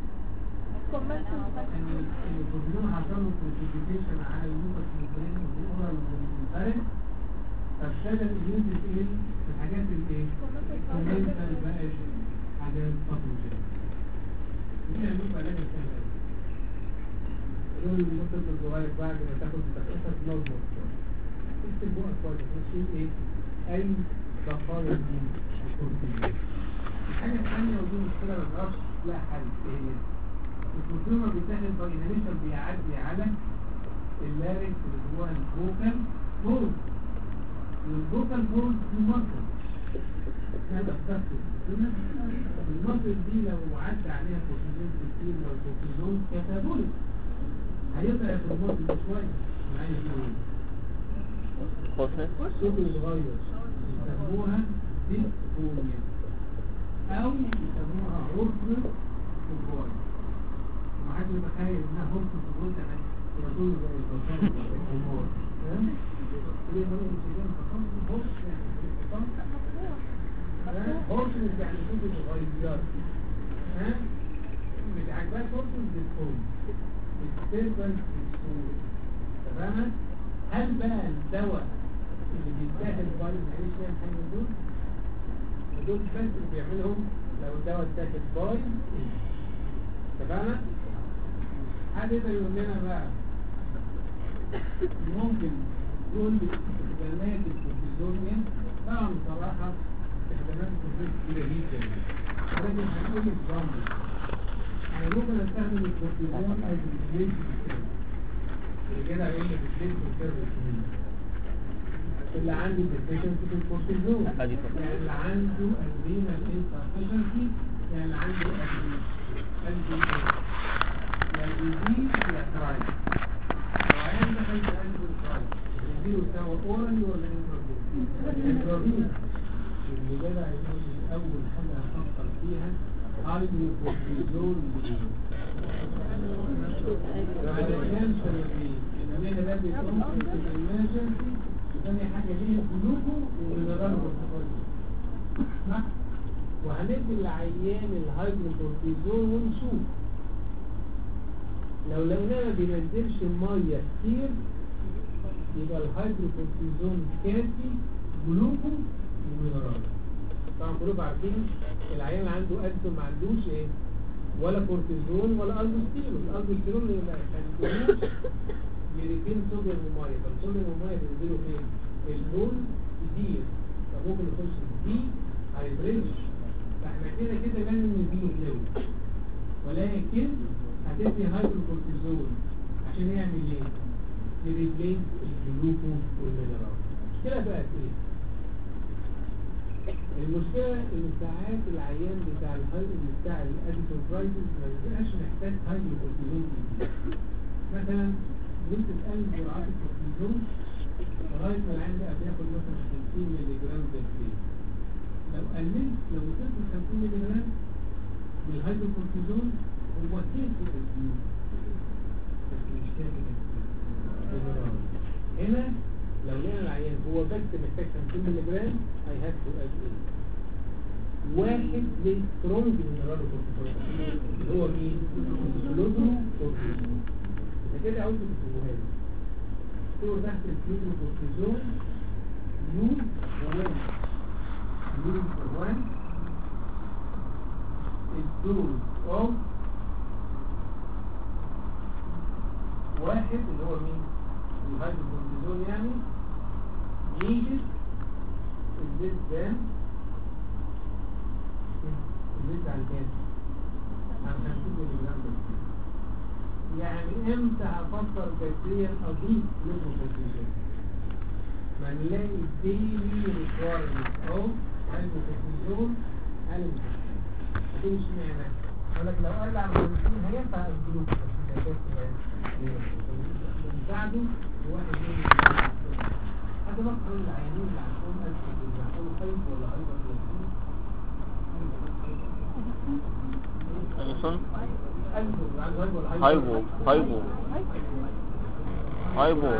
A: ان الكورتيزون حصل له بريسيبيتيشن على اللوكس ممبرين والاورال ممبرين فابتدى الجنود يتقل في الحاجات الايه؟ الكومنتال بقاش حاجات باثوجين دي هنبقى علاج السهل دول المطلب الصغير بعد ما تاخد تخصص نظمة اكتب بقى كويس تشيل ايه؟ اي بقايا من الكورتيزون الحاجة الثانية ودي مشكلة ما نعرفش لها حل ايه هي؟ الكورتيزون لما بيتاخد بايناليشن بيعدي على اللارنكس اللي هو الفوكال بورد والفوكال بورد دي مصر هذا التخصص المصر دي لو عدى عليها كورتيزون كتير لو كورتيزون كتابوليك هيبقى في المصر ده شوية معايا ايه؟
C: خصص
A: الصوت يتغير يسموها ديسفونيا او يسموها عرف الفوائد ما حد يتخيل انها عرف الفوائد يعني يقول زي البطال الامور فاهم؟ ليه ما يقولش كده بطال عرف يعني بطال عرف يعني صوت يتغير ها؟ مش عاجباك عرف الديسفونيا disturbance في الصوت تمام؟ هل بقى الدواء اللي بيتاخد باي معيش فيها حاجه من دول دول بس اللي بيعملهم لو الدواء اتاخد باي تمام حد يقدر يقول لنا بقى ممكن يقول لي استخدامات الكورتيزون ايه طبعا بصراحه استخدامات الكورتيزون كتيره جدا ولكن هنقول اكزامبل انا ممكن استخدم الكورتيزون از ريبليس الرجاله هيقول لك ريبليس بالكيرف اللي عنده deficiency في الكورتيزون
C: أدي فقط.
A: يعني اللي عنده adrenal insufficiency يعني اللي عنده adrenal يعني دي يا كرايس لو عيان دخل في قلب الكرايس يديله سوا اورالي ولا انترافينوس اللي جدع يقول لي اول حاجه هفكر فيها هايدرو كورتيزون علشان سببين ان ده بيكون في الامرجنسي ثاني حاجة ليه قلوبه ومدرجه صح؟ وهندي العيان الهيدروكورتيزون ونشوف لو لقيناه ما بينزلش ميه كتير يبقى الهيدروكورتيزون كافي جلوكو ومينرال طبعا كلكم عارفين العيان اللي عنده ادسون ما عندوش ايه ولا كورتيزون ولا الدوستيرون الالدوستيرون اللي ما عندوش يريتين صوديوم وميه فالصوديوم وميه بينزلوا فين؟ البول كتير فممكن يخش دي هيبريدج فاحنا كده كده لازم نديله فلويد ولكن هتدي هيدروكورتيزون عشان يعمل ايه؟ يريبليس الجلوكو والمينرال المشكلة بقى في ايه؟ المشكلة ان ساعات العيان بتاع الهايدرو بتاع الاديتون برايسز ما بيبقاش محتاج هيدروكورتيزون كتير مثلا نسبة قلب جرعات الكورتيزون لغاية ما العيان بقى بياخد مثلا 50 مللي جرام بالليل لو قللت لو وصلت ل 50 مللي جرام من الهيدروكورتيزون هو كيف الاسمين بس مش كافي الاسمين هنا لو لقينا العيان هو بس محتاج 50 مللي جرام I have to add ايه واحد للسترونج مينرال كورتيزون اللي هو مين؟ الفلودرو كورتيزون ده كده عاوز تكتبوها لي تكتبوا تحت الفلودرو كورتيزون يوز وين يوز وين الدوز اوف واحد اللي هو مين؟ الهيدروكورتيزون يعني needed in this then الزيت عن كام؟ عن 50 ملي جرام بس يعني امتى هفكر جديا اضيف للمكونتيشن؟ ما نلاقي الديلي ريكويرمنت او الكورتيزون قل هتقول اشمعنى؟ اقول لك لو قل عن 50 هينفع الجلوكوز بس ده كده بنساعده بواحد من هذا مقر العيانين اللي عندهم ألف اللي عندهم خيط ولا هايبر بلاسين
C: أليسون
A: ألف اللي عنده هايبر ولا
C: هايبو هايبو هايبو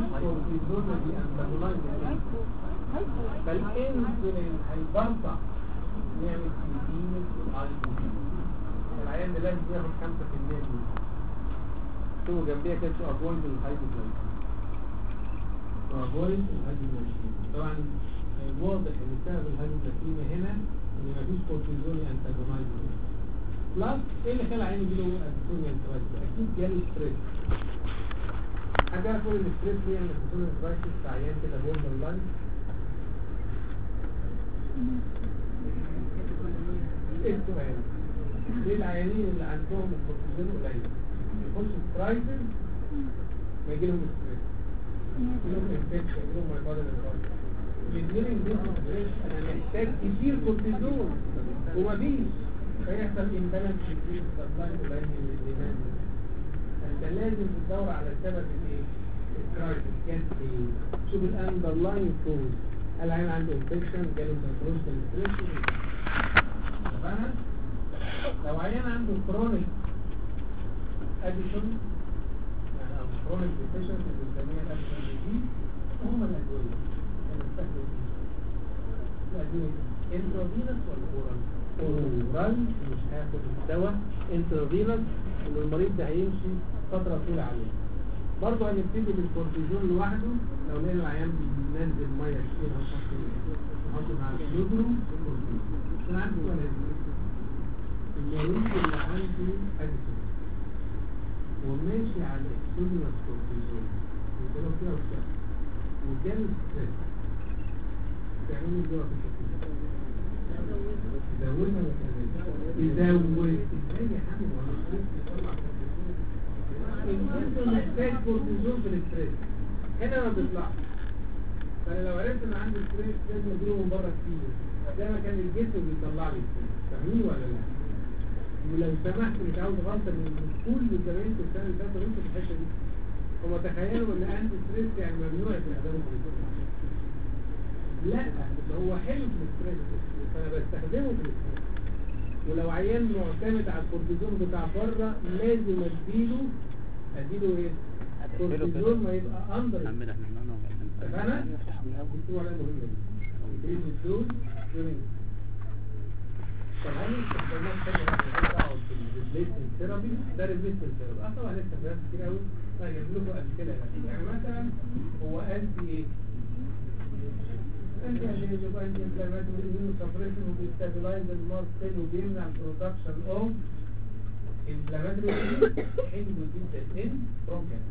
A: فالانسولين هيبرطع يعمل سيدينة الهايبو العيان ده لازم ياخد 5% منه تو جنبيها كده تو افويد الهايبوجلايسيميا تو افويد الهايبوجلايسيميا طبعا آه، واضح ان سبب الهايبوجلايسيميا هنا ان مفيش كورتيزون انتاجونايز بلس ايه اللي خلى عيني يجيله اديسونيا انترايتس اكيد جاله ستريس حاجه يعرفوا الاستريس ليه ان اديسونيا انترايتس في عيان كده بوردر لاين ايه السؤال ليه العيانين اللي عندهم الكورتيزون قليل يخشوا سترايتس ما يجيلهم ستريس يجيلهم انفكشن يجيلهم مايكارد الاثنين يجيلهم ستريس انا محتاج كتير كورتيزون ومفيش فيحصل امبالانس كتير سبلاي قليل من الدماغ فانت لازم تدور على سبب الايه؟ الكرايسيس جت ايه؟ شوف الاندرلاين كوز هل العيان عنده انفكشن جاله سايكولوجيكال ستريس تمام؟ لو عيان عنده كرونيك اديشن يعني او كرونيك ديفيشنسي بنسميها الاديشن ديزيز هم الادويه بنستخدم الادويه انترافينوس ولا اورال؟ اورال مش هاخد الدواء انترافينوس ان المريض ده هيمشي فتره طويله عليه برضه هنبتدي بالكورتيزون لوحده لو لقينا العيان بينزل ميه كتير هنحط نحط مع اليودرو انا عندي سؤال هنا. المريض اللي عنده اديسون وماشي على اكسوديوس كورتيزون وكده وكده وكده وجاله ستريس تعملوا الجرعه في الكورتيزون يزودها ولا يزود ازاي يا حبيبي وانا ستريس بيطلع كورتيزون الجسم محتاج كورتيزون في الاستريس هنا ما بيطلعش فانا لو عرفت ان عندي ستريس لازم اديله من بره كتير زي ما كان الجسم بيطلع لي ستريس فاهمين ولا لا؟ ولو سمحت مش عاوز غلطه من كل زمايلكم السنه اللي فاتت وانتوا في الحته دي هم تخيلوا ان انتي ستريس يعني ممنوع استخدامه في الستريس لا ده هو حلو في الاستريس فانا بستخدمه في الاستريس ولو عيان معتمد على الكورتيزون بتاع بره لازم اديله اديله ايه؟ الكورتيزون ما يبقى اندر اتفقنا؟ دكتور على مهمه دي increase the dose during طب هل الاستخدامات تانية بقى بتقعد في الريبليسمنت ثيرابي ده ريبليسمنت ثيرابي اه طبعا لسه استخدامات كتير قوي هجيب لكم امثله يعني مثلا هو انتي ايه؟ انتي اليجيب انتي انفلاماتوري اميونو سبريشن وبيستابلايز المارك سيل وبيمنع البرودكشن اوف انفلاماتوري حلو جدا ان برونكال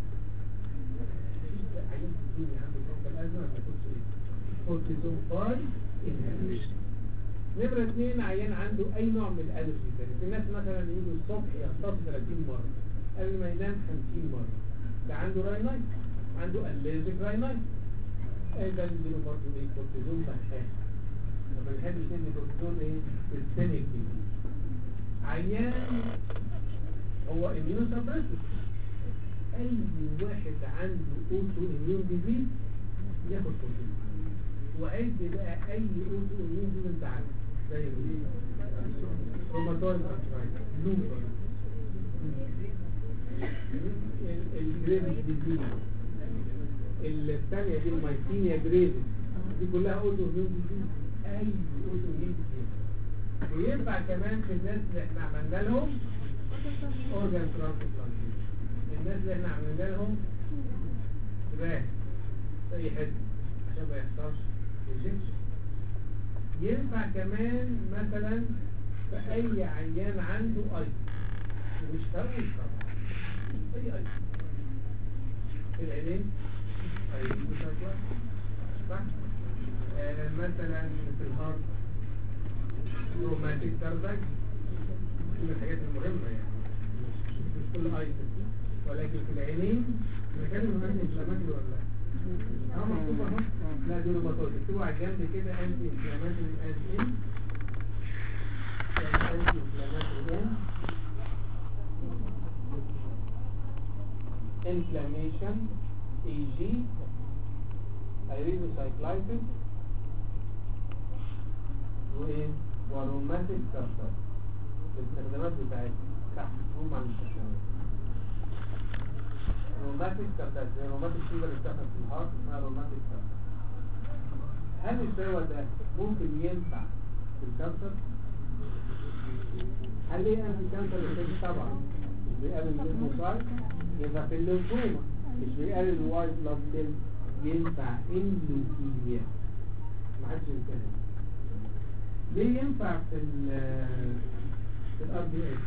A: عيان الدنيا عنده برونكال ازمه ما تاخدش ايه؟ كورتيزون باي انهاليشن نمرة اثنين عيان عنده أي نوع من الألرجي تاني في ناس مثلا يجوا الصبح يغطس 30 مرة قبل ما ينام 50 مرة ده عنده راينايت عنده ألرجيك راينايت ايه ده نديله برضه ايه كورتيزون بخاخ ما بنحبش ندي كورتيزون ايه سيستميك عيان هو اميونو سبريسيف اي واحد عنده اوتو اميون ديزيز ياخد كورتيزون وعد بقى اي اوتو اميون ديزيز انت عارفه زي روماتويد ارثرايتس لوبر الجريفز ديزيز الثانية دي المايسينيا جريفز دي كلها اوتو اميون ديزيز اي اوتو اميون ديزيز وينفع كمان في الناس اللي احنا عملنا لهم اورجان ترانسبلانتيشن الناس اللي احنا عملنا لهم راح في اي حته عشان ما يحصلش ريجكشن ينفع كمان مثلا في اي عيان عنده اي مش فاهم طبعا اي اي في العينين اي صح آه مثلا في الهارت روماتيك كارداك من الحاجات المهمة يعني مش كل ايتم ولكن في العينين مكان المهم انفلاماتوري ولا لا؟ اه مكتوب اهو لا دي روماتويد اكتبوا على الجنب كده انتي انفلاماتوري از ان انتي انفلاماتوري ان inflammation AG iridocyclitis وايه وروماتيك كارتر الاستخدامات بتاعتها تحت مفهوم عن الاستخدامات روماتيك كارتر زي روماتيك فيبر بتاعتها في الهارت اسمها روماتيك كارتر هل الدواء ده ممكن ينفع في الكانسر؟ هل ليه انتي كانسر افكت طبعا مش بيقلل الليمفوسايت يبقى في الليمفوما مش بيقلل الوايت بلاد سيل ينفع ان لوكيميا ما حدش ينكرها ليه ينفع في ال في الار بي اس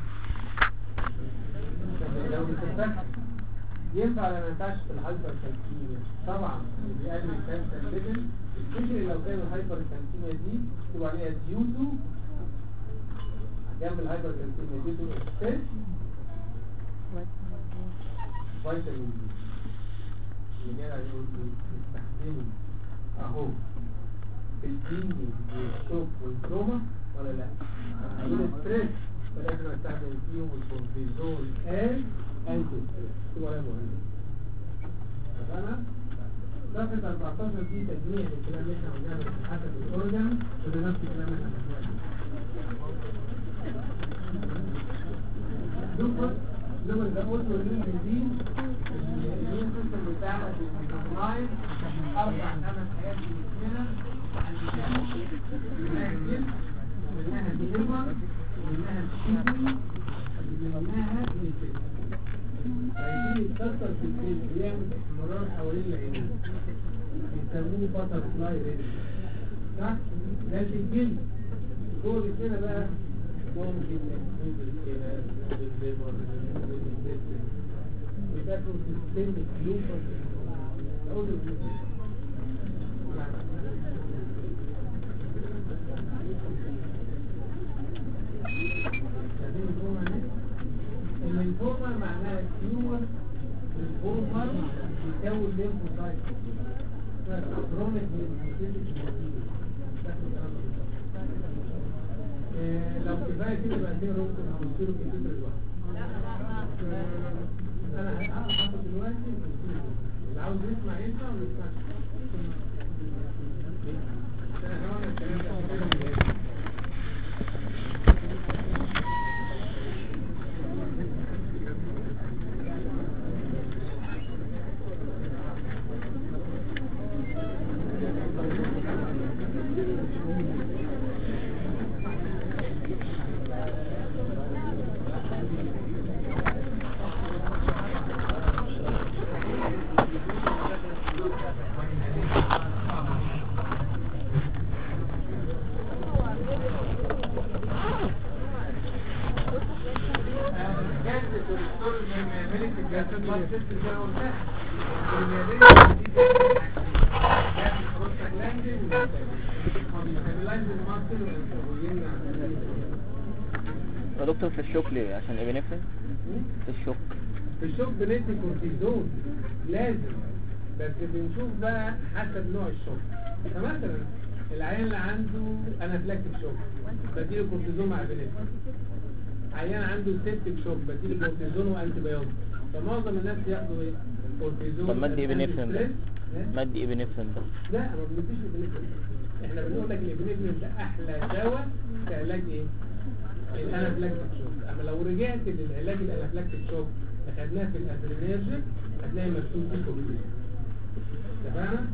A: لو بتتفكر ينفع ولا ما ينفعش في الهايبر كالسيميا طبعا بيقلل الكانسر ليفل سبيشالي لو كان الهايبر كالسيميا دي تبقى عليها ديوتو جنب الهايبر كالسيميا ديوتو اكسس فيتامين دي اللي جاي يقول نستخدمه اهو في الديني والشوك والتروما ولا لا عندنا ستريس فلازم استخدم فيهم الكورتيزون ان انتي ستريس ولا مهم فانا صفحة 14 دي تجميع للكلام اللي احنا قلناه حسب الاورجن وده نفس الكلام اللي احنا قلناه لما ده قلت له دي الاميون سيستم بتاعنا في الديزاين اربع خمس حاجات في جسمنا عندنا منها الجلد منها الليفر منها الكدني منها الانتستين عايزين يتكسر في الجلد بيعمل احمرار حوالين العينين بيسموه باتر فلاي ريد صح؟ ده في الجلد جوه كده بقى ممكن ننزل كده بالليفر بالانتستين وتاكل سيستم الكلوفر اقول الليمفوما معناها تيومر ليمفوما بيكون ليمفوسايت كرونيك ليمفوسيتك لو كفايه كده يبقى كده ممكن احط له كتير لوحده انا هحطه دلوقتي اللي عاوز يسمع يسمع وما يسمعش انا كمان الكلام ده جلد الدكتور المعملي في الجلد ما تشفت زي ما قلت المعملي دي جلد بروستاجلاندين وستابلايز المصل ويمنع
C: يا دكتور في الشوك ليه عشان ابنفرين في الشوك
A: في الشوك بندي كورتيزون لازم بس بنشوف بقى حسب نوع الشوك فمثلا العيان اللي عنده انافلاكتيك شوك بديله كورتيزون مع بنفرين عيان عنده سيبتيك شوك بديله كورتيزون وانتي بايوتيك فمعظم الناس بياخدوا ايه كورتيزون
C: طب ما ادي ابنفرين بس
A: ستريس.
C: ما ادي ابنفرين بس
A: لا ما بنديش الابنفرين احنا بنقول لك الابنفرين ده احلى دواء كعلاج ايه الانافلاكتيك شوك اما لو رجعت للعلاج الانافلاكتيك شوك اللي خدناه في الادرينيرجيك هتلاقي مكتوب فيه كورتيزون تمام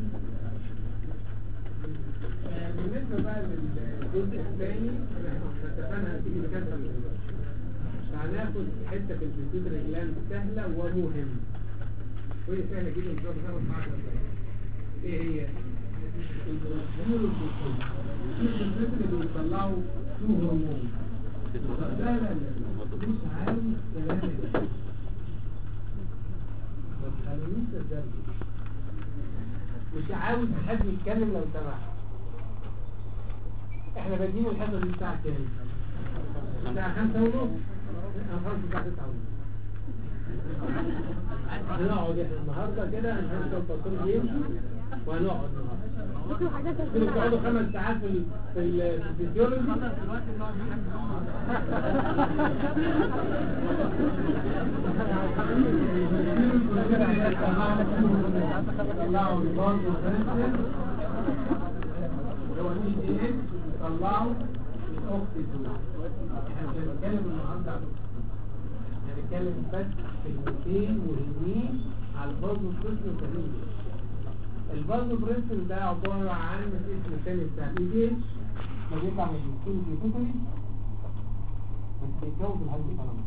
A: آه، بالنسبه بقى للجزء الثاني احنا اتفقنا هتيجي لكذا هناخد حته في البيتوتري جلاند سهله ومهمه وهي سهله جدا مش هتاخد معاك ايه هي الهرمون اللي بيطلعوا تو هرمون لا لا لا مش عاوز كلام ده ما تخلونيش اتدرب مش عاوز حد يتكلم لو سمحت احنا بادئين الحصه دي الساعه كام الساعه 5 ونص انا خلاص الساعه 9 ونص هنقعد احنا النهارده كده هنحط الفصول يمشي وهنقعد النهارده
B: دكتور حاجات
A: كنتوا بتقعدوا خمس ساعات في ال- في ال- في الفيزيولوجي طلعوا الباند والبريسل اللي هو الاي دي اس طلعوا الاوكسيتون احنا مش هنتكلم النهارده عن الأوكسيتون. هنتكلم بس كلمتين مهمين على الباند والبريسل وكلمة البازو برينسل ده عبارة عن الاسم الثاني بتاع الاي دي اتش ما بيطلع من الكيمو بيوتري بس بيتجوز الهايبوثالاموس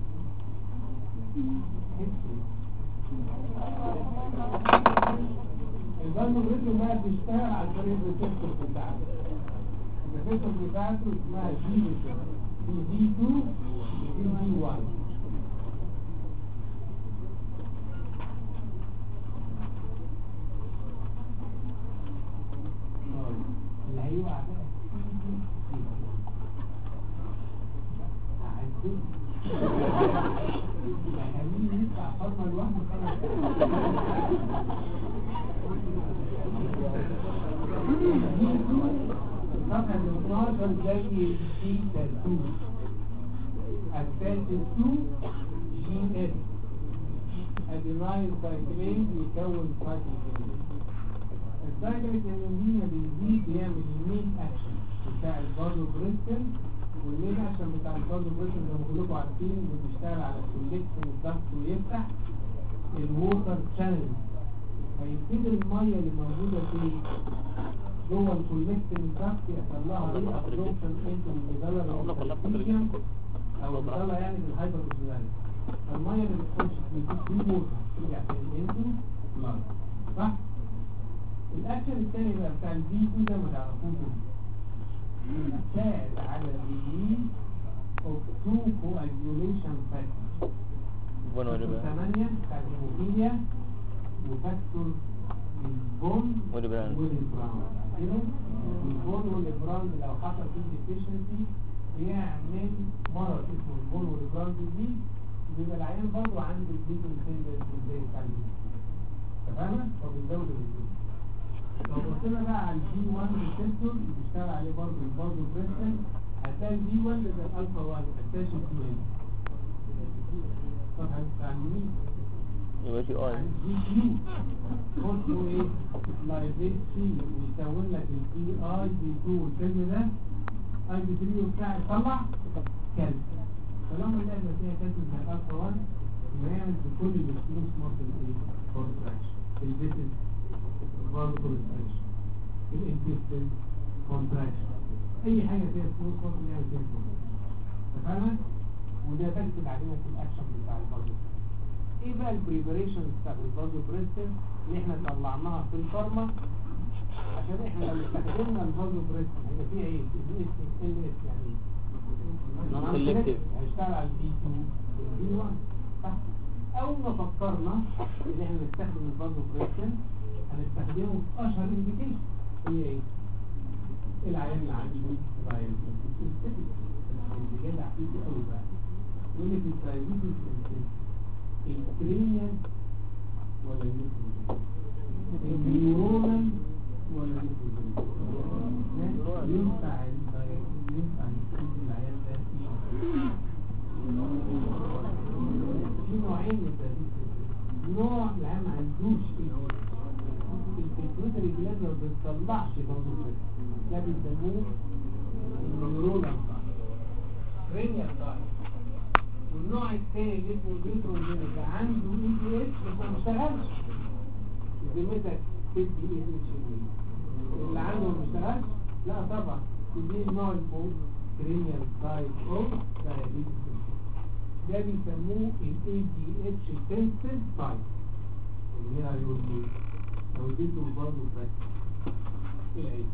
A: البازو برينسل بقى بيشتغل على طريق الريسبتور بتاعته الريسبتور بتاعته اسمها جي دي دي 2 دي دي 1 اللي هيوقع بقى عايزين خليه يدفع فضل لوحده خلاص الصفحة ال 12 زي البيتا 2 الثالث 2 جي اس ادينايل سايكلين بيكون سايكلين السايكليك انولينا بيزيد بيعمل المين اكشن بتاع البازو بريستل والمين اكشن بتاع البازو بريستل زي ما كلكم عارفين اللي بيشتغل على الكوليكشن الضغط ويفتح الووتر شانل فيبتدي الميه اللي موجوده في جوه الكوليكشن الضغط يحصل لها ري ابزوربشن انتو الميدالر او الكالسيوم او الميدالر يعني في الهايبر اوكسيداني الميه اللي بتخش في الدي ووتر ترجع تاني انتو بلاد صح؟ الاكشن الثاني بقى بتاع البي 2 ده ما تعرفوش بيساعد على الريليز اوف تو كواجيوليشن فاكتور
C: بون ولا بقى
A: 8 بتاع الهيموفيليا وفاكتور البون
C: والبراند.
A: والبراند كده البون والبراند لو حصل فيه ديفيشنسي بيعمل مرض اسمه البون والبراند دي بيبقى العيان برضه عنده البيتنج فيلر زي بتاع البيت تمام فبنزود الريسبتور لو بصينا بقى على الجي 1 ريسبتور اللي بيشتغل عليه برضه البازو بريستل هتلاقي الجي 1 ده الالفا 1 اتاشن تو ايه طب بتاع اليمين
C: يبقى جي اي
A: الجي كيو خده ايه لايزيت سي ويكون لك البي اي بي 2 والفيلم ده اي بي 3 وبتاع يطلع كالسيوم فلما نلاقي فيها كالسيوم زي الالفا 1 يعمل في كل الفلوس مصر ايه كونتراكشن الفيتس برضه كونتراكشن الانتستين كونتراكشن اي حاجه فيها فلوس مصر يعمل فيها كونتراكشن تفهمت وده بكتب علينا في الاكشن بتاع البازل ايه بقى البريبريشن بتاع البازو بريستل اللي احنا طلعناها في الفارما عشان احنا لو استخدمنا البازو بريستل هيبقى فيه ايه الاس ال اس يعني
C: Non selective.
A: هيشتغل على البي 2 البي كنا فكرنا ان احنا نستخدم البازو بريشن هنستخدمه في اشهر انديكيشن هي ايه؟ العيان اللي عنده دايابيتس اللي جدع فيه قوي بقى يقول لك الدايابيتس الكرينيال ولا النيوتريال النيورونال ولا النيوتريال ينفع الدايابيتس ينفع يكون العيان ده فيه في نوعين من الدايابيتس نوع العيان ما عندوش البيتوتري جلاند ما بتطلعش برضه ده بيسموه النيورونال كرينيال تايب والنوع الثاني اللي اسمه النيوتروجينيك عنده اي تي اس بس ما بيشتغلش ذمتك تدي اي اتش اللي عنده ما بيشتغلش لا طبعا دي النوع الفوق كرينيال تايب او دايابيتس ده بيسموه الاي دي اتش سنسيتيف تايب اللي هنا يقول ايه لو اديته برضه فاكر ايه العيب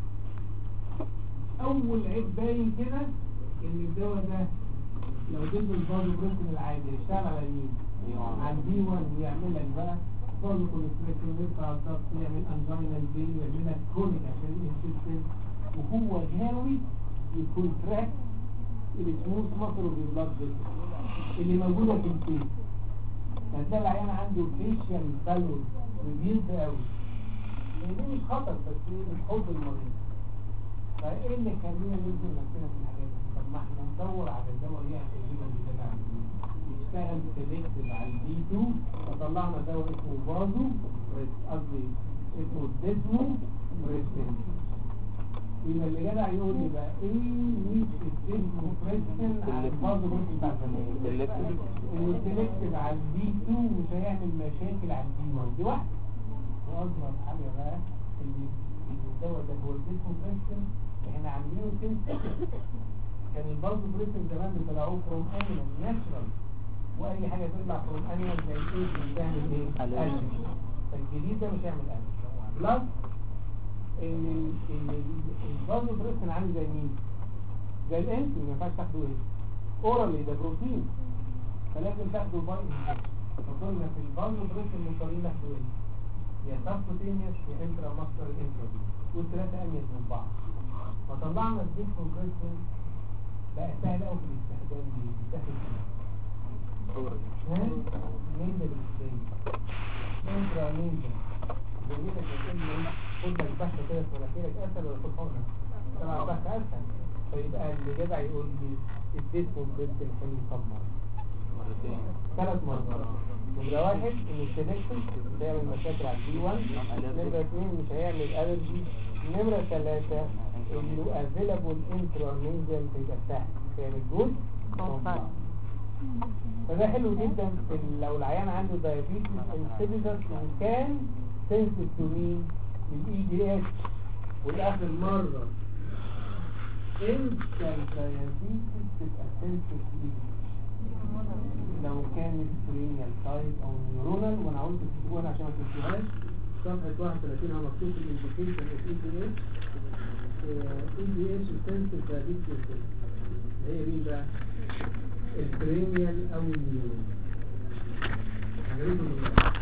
A: اول عيب باين كده ان الدواء ده لو اديته البازو بريسن العادي يشتغل على مين على الدي 1 ويعمل لك بقى بازو كونستريكشن يرفع الضغط يعمل انجينا البين ويعمل لك كونيك عشان الانسيستم وهو هاوي يكونتراكت السموث ماسل اوف البلاد اللي موجوده في الفيس هتلاقي العيان عنده فيشيال بالون وبيلد قوي دي مش خطر بس دي بتحب المريض فايه اللي خلينا نلزم نفسنا في الحاجات دي طب ما احنا ندور على الدواء يعمل تجربه جديده على الدي يشتغل سيلكتيف على الدي 2 فطلعنا دواء اسمه فازو قصدي اسمه ديزمو بريستين يبقى اللي جدع يقول لي بقى ايه مش الديزمو بريستين على الفازو بريستين بتاع زمان
C: سيلكتيف
A: انه سيلكتيف على الدي 2 مش هيعمل مشاكل على الدي 1 دي واحده واصغر حاجه بقى اللي الدواء ده هو الديسمو بريستين احنا عاملينه سنس كان البازو بريستين زمان بيطلعوه فروم انيمال ناتشرال واي حاجه تطلع فروم انيمال زي ايه بتعمل ايه؟
C: ألرجي.
A: ألرجي. فالجديد ده مش هيعمل ألرجي بلس ان ال- ان ال- البازو بريستين عامل زي مين؟ زي الانسولين ما ينفعش تاخده ايه؟ اورالي ده بروتين فلازم تاخده باي انجكشن فقلنا في البازو بريستين مضطرين ناخده ايه؟ يا سبكوتينيوس يا انترا ماستر انترا والثلاثه اميز من بعض فطلعنا الديك كومبريشن بقى سهل قوي في الاستخدام دي بتاخد ها نينجا بالسين انترا نينجا جميلة جدا خد لك بحث كده في مناخيرك اسهل ولا خد حقنة طبعا البحث اسهل فيبقى اللي جدع يقول لي الديك كومبريشن كان يكمر
C: مرتين
A: ثلاث مرات نمرة واحد ان السلكشن بيعمل مشاكل على الدي 1 نمرة اثنين مش هيعمل الرجي نمرة ثلاثة انه افيلابل انترامينجل هيبقى سهل هيعمل جود فده حلو جدا في ال- لو العيان عنده دايابيتس انسيبيدس وكان سنسيف تو مين الاي دي اس والاخر مرة امتى الدايابيتس تبقى سنسيف لو كانت كرينيال تايب او نيورونال وانا عاوز تكتبوها عشان ما تنسوهاش صفحة 31 هو مكتوب في الانتيكيشن اوف اي دي اس اي دي اس سنسيف دايابيتس هي مين بقى؟ الكرينيال او النيورونال عجبتهم ولا لا؟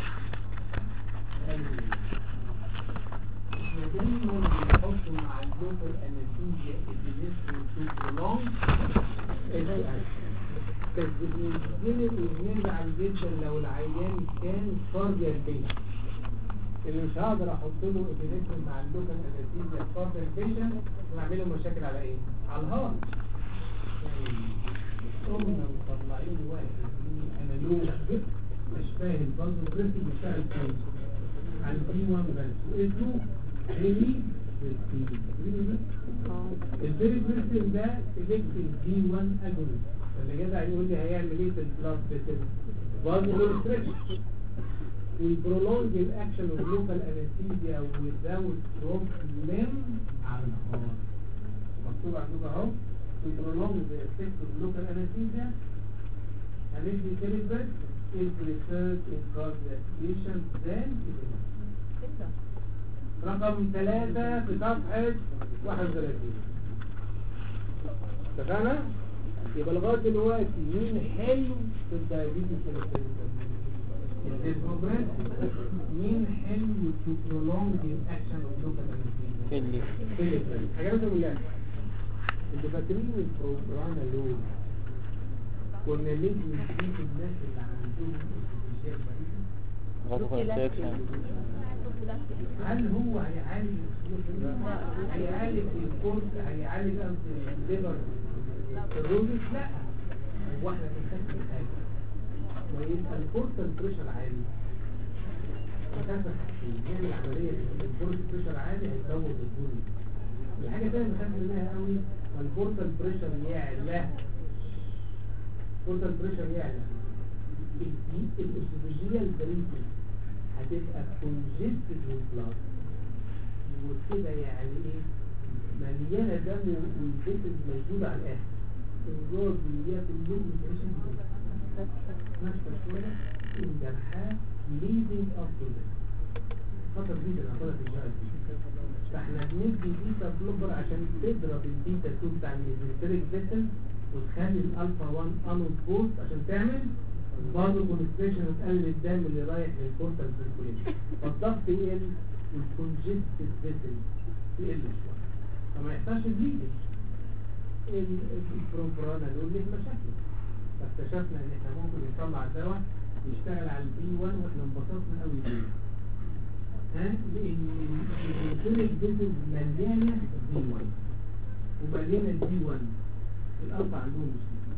A: احنا دايما بنحط مع اللوكال انستيزيا الديليستري تو برولونج بس بنزل ونرجع جدا لو العيان كان كارديال بيشن اللي مش هقدر احط له ابيليشن مع اللوكال انستيزيا كارديال بيشن ونعمل له مشاكل على ايه؟ على الهارت يعني قمنا مطلعين واحد انالوج اشباه البازل بريسي بيشتغل كويس على البي 1 بس واسمه هيلي البيري بريسين ده سيلكتيف بي 1 اجونست فاللي جدع يقول لي هيعمل ايه في البلاد بريسين برضه ريستريكشن والبرولونج الاكشن اوف لوكال انستيزيا ويزاوت بروبلم على الهارت مكتوب عندكم اهو to prolong the effect of local anesthesia هندي كلمة is referred in cardiac patients then رقم ثلاثة في صفحة 31 اتفقنا؟ يبقى لغاية دلوقتي مين حلو في الدايابيتس الديسبروجريس مين حلو to prolong the action of local anesthesia
C: فيلي
A: فيليبين حاجات بالله انتوا فاكرين البروجرانا لول كنا ليه بنجيب الناس اللي عندهم استراتيجية كويسة
C: غضب كونستراكشن
A: هل هو هيعالج السلوك هيعالج الكورس هيعالج الليبر الروبس لا هو احنا بنخاف من حاجه ما يبقى الكورس بريشر عالي بنخاف من حاجتين نعمل عمليه الكورس بريشر عالي هيزود الدنيا الحاجه الثانيه اللي بنخاف منها قوي ما الكورس بريشر يعلى الكورس بريشر يعلى الاستراتيجيه البريتي هتبقى كونجستد والبلاد وكده يعني ايه مليانه دم والفيتز موجوده على الاخر الراجل بياكل يوم مش عايش نفس شويه الجرحات ليدنج اب تو خطر جدا ناخدها في الجهاز فاحنا بندي بيتا بلوبر عشان تضرب البيتا 2 بتاع الميزنتريك فيتل وتخلي الالفا 1 انود بوست عشان تعمل برضه كونستريشن وتقلل الدم اللي رايح للكورتال سيركوليشن فالضغط يقل والكونجستد فيتل يقل شويه فما يحصلش بليدنج البروبرانا دول ليه مشاكل فاكتشفنا ان احنا ممكن نطلع دواء يشتغل على البي 1 واحنا انبسطنا قوي بيه ها لان الكلينيك فيتل مليانه بي 1 ومليانه بي 1 الأربع عندهم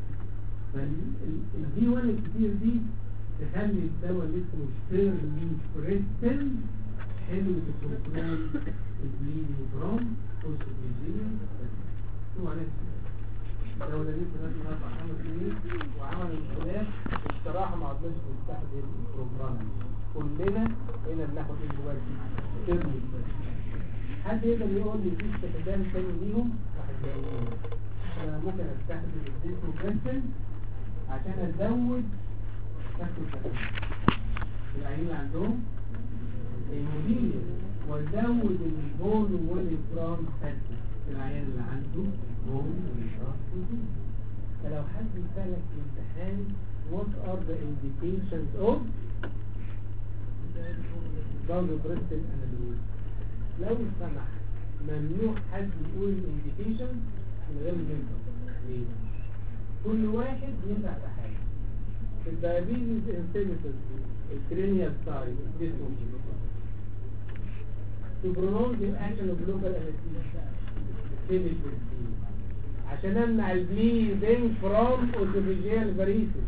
A: فالبي 1 الكتير دي تخلي الدواء اللي اسمه ستيرلي بريستن حلو تكنترول البليدنج فروم اوستوبيزيا هو نفسه الدواء ده لسه نازل اربع خمس سنين وعمل انقلاب الصراحه ما عدناش بنستخدم البروجرام كلنا هنا بناخد ايه دلوقتي ستيرلي حد يقدر يقول لي في استخدام تاني ليهم واحد يقول انا ممكن استخدم الديسبروجريسن عشان ازود تاكل كلام العينين اللي عندهم الموبيليا وازود البون والجرام فاتي العيان اللي عنده بون والجرام فاتي فلو حد سألك في الامتحان what are the indications of vasopressin analysis لو سمح ممنوع حد يقول الانديكيشن من غير منكم ليه؟ كل واحد ينفع في حاجه الدايابيتس انسيمتس الكرينيال سايد الجسم to prolong the action of local anesthesia عشان امنع البليدنج فروم اوتوفيجيال فاريسيس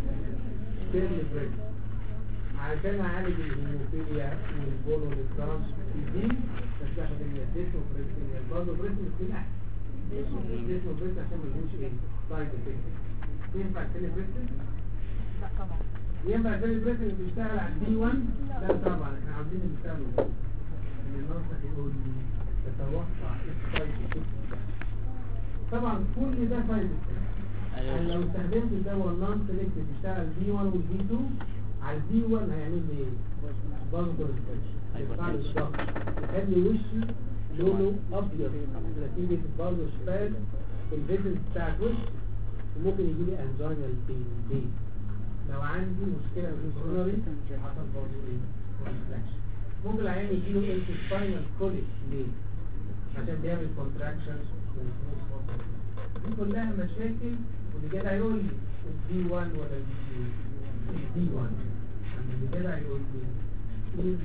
A: عشان اعالج الهيموفيليا والبول والترانس دي بستخدم الديسمو بريسين برضه بريسين يكون احسن الديسمو بريسين عشان ما يكونش ايه سايد افكت ينفع التيلي بريسين؟
B: لا طبعا
A: ينفع التيلي بريسين اللي بيشتغل على الدي 1 لا طبعا احنا عاوزين نشتغل ان الناصح يقول لي تتوقع ايه السايد افكت طبعا كل ده سايد افكت يعني لو استخدمت الدواء النون سيلكتيف يشتغل بي 1 والبي 2 على البي 1 هيعمل لي ايه؟ برضه كونستريكشن هيرفع لي الضغط يخلي وشي لونه ابيض نتيجه برضه شفاف في الفيزنس بتاعت وشي وممكن يجي لي انجينال بين ليه؟ لو عندي مشكله في الكورونري حصل برضه ايه؟ كونستراكشن ممكن العيان يجي له انت سباينال كوليك ليه؟ عشان بيعمل كونتراكشن دي كلها مشاكل واللي جاي هيقول لي الدي 1 ولا الدي 2 الدي 1 اللي جاي هيقول لي ايه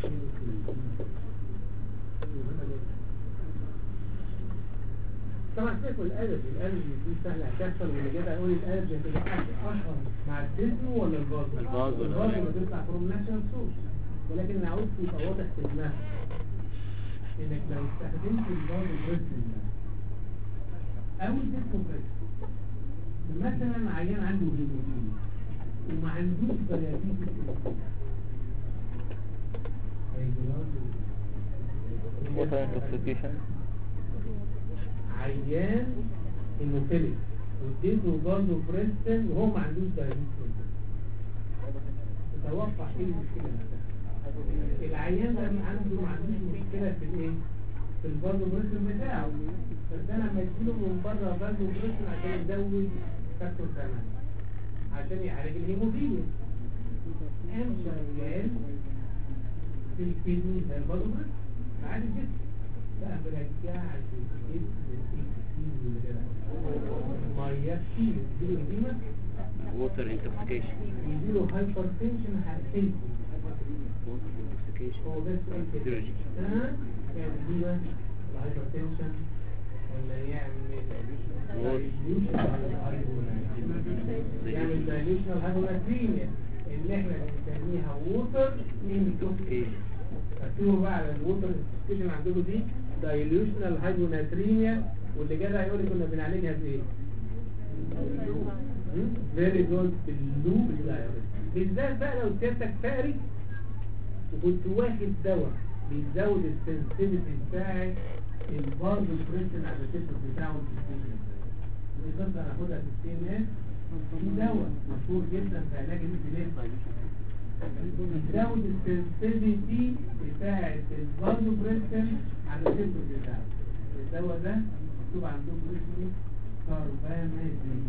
A: طبعا سيبكوا الالرجي الالرجي دي سهله هتحصل واللي جاي هيقول لي الالرجي هتبقى اشهر مع الديزمو ولا الفازو
C: الفازو.
A: الفازو بتطلع فروم ناشونال سورس ولكن عاوز يبقى واضح في دماغك انك لو استخدمت الفازو بريسلين ده او الديسمو بريسلين مثلا عيان عنده هيموفيليا وما عندوش ديابيتس
C: water intoxication
A: عيان هيموفيليك واديته برضه بريستن وهو ما عندوش دايابيتس تتوقع ايه المشكله اللي هتحصل العيان ده عنده ما عندوش مشكله في الايه في البازو بريستن بتاعه بس انا لما يجيله من بره بازو بريستن عشان يزود فاكتور 8 عشان يعالج الهيموفيليا قام شغال في الكدني زي البلوبر عادي جدا بقى برجعش الجسم للتكتين اللي كده ميه كتير يديله قيمه
E: ووتر انتوكسيكيشن
A: يديله هايبر تنشن هقتلكم
E: ووتر انتوكسيكيشن
A: هو بس قال كده
E: درجة.
A: ها يعمل ديما الهايبر تنشن ولا يعمل dilution على الهايبوناتريميا. يعمل dilution على الهايبوناتريميا اللي احنا بنسميها ووتر انتوكسيكيشن اكتبوا بقى على الووتر انتوكسيكيشن عندكم دي دايلوشنال هايبوناتريميا واللي جدع يقول لي كنا بنعالجها بايه؟ فيري جود باللوب الدايركت بالذات بقى لو سيادتك فقري وكنت واخد دواء بيزود السنسيتيفيتي بتاعت البارد بريشن على الريسبتور بتاعه الكيستيشن ودي قصه هناخدها في السي ان اس في دواء مشهور جدا في علاج الانفلام بيزود السنسيتيفيتي بتاعت البارد بريشن على الريسبتور بتاعه الدواء ده مكتوب عندكم اسمه كاربامازين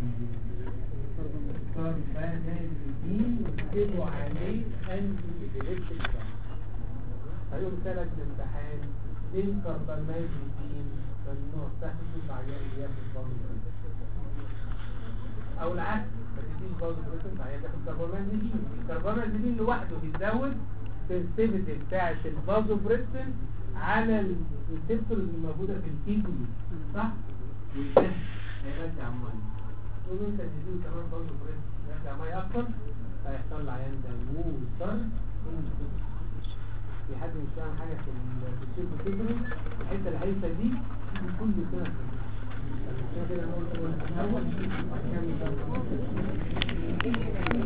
A: كاربامازين وكتبوا عليه انتي ابيليبتيك هيقول ثلاث الامتحان ليه الكربامازين ممنوع تاخده في عيان ياخد برضه او العكس ما تديش برضه بريسنت عيان ياخد كربامازين الكربامازين لوحده بيزود السنسيتيفيتي بتاعت البازو بريسنت على الريسبتورز الموجوده في الكيدني صح؟ وده هيرجع ميه تقول له انت تديله كمان برضه بريسنت يرجع ميه اكتر هيحصل العيان ده ووتر في حد مش فاهم حاجه في ال- في الشيب والكيدني الحته الهايفه دي كل سنه كده كده انا قلت اول شيء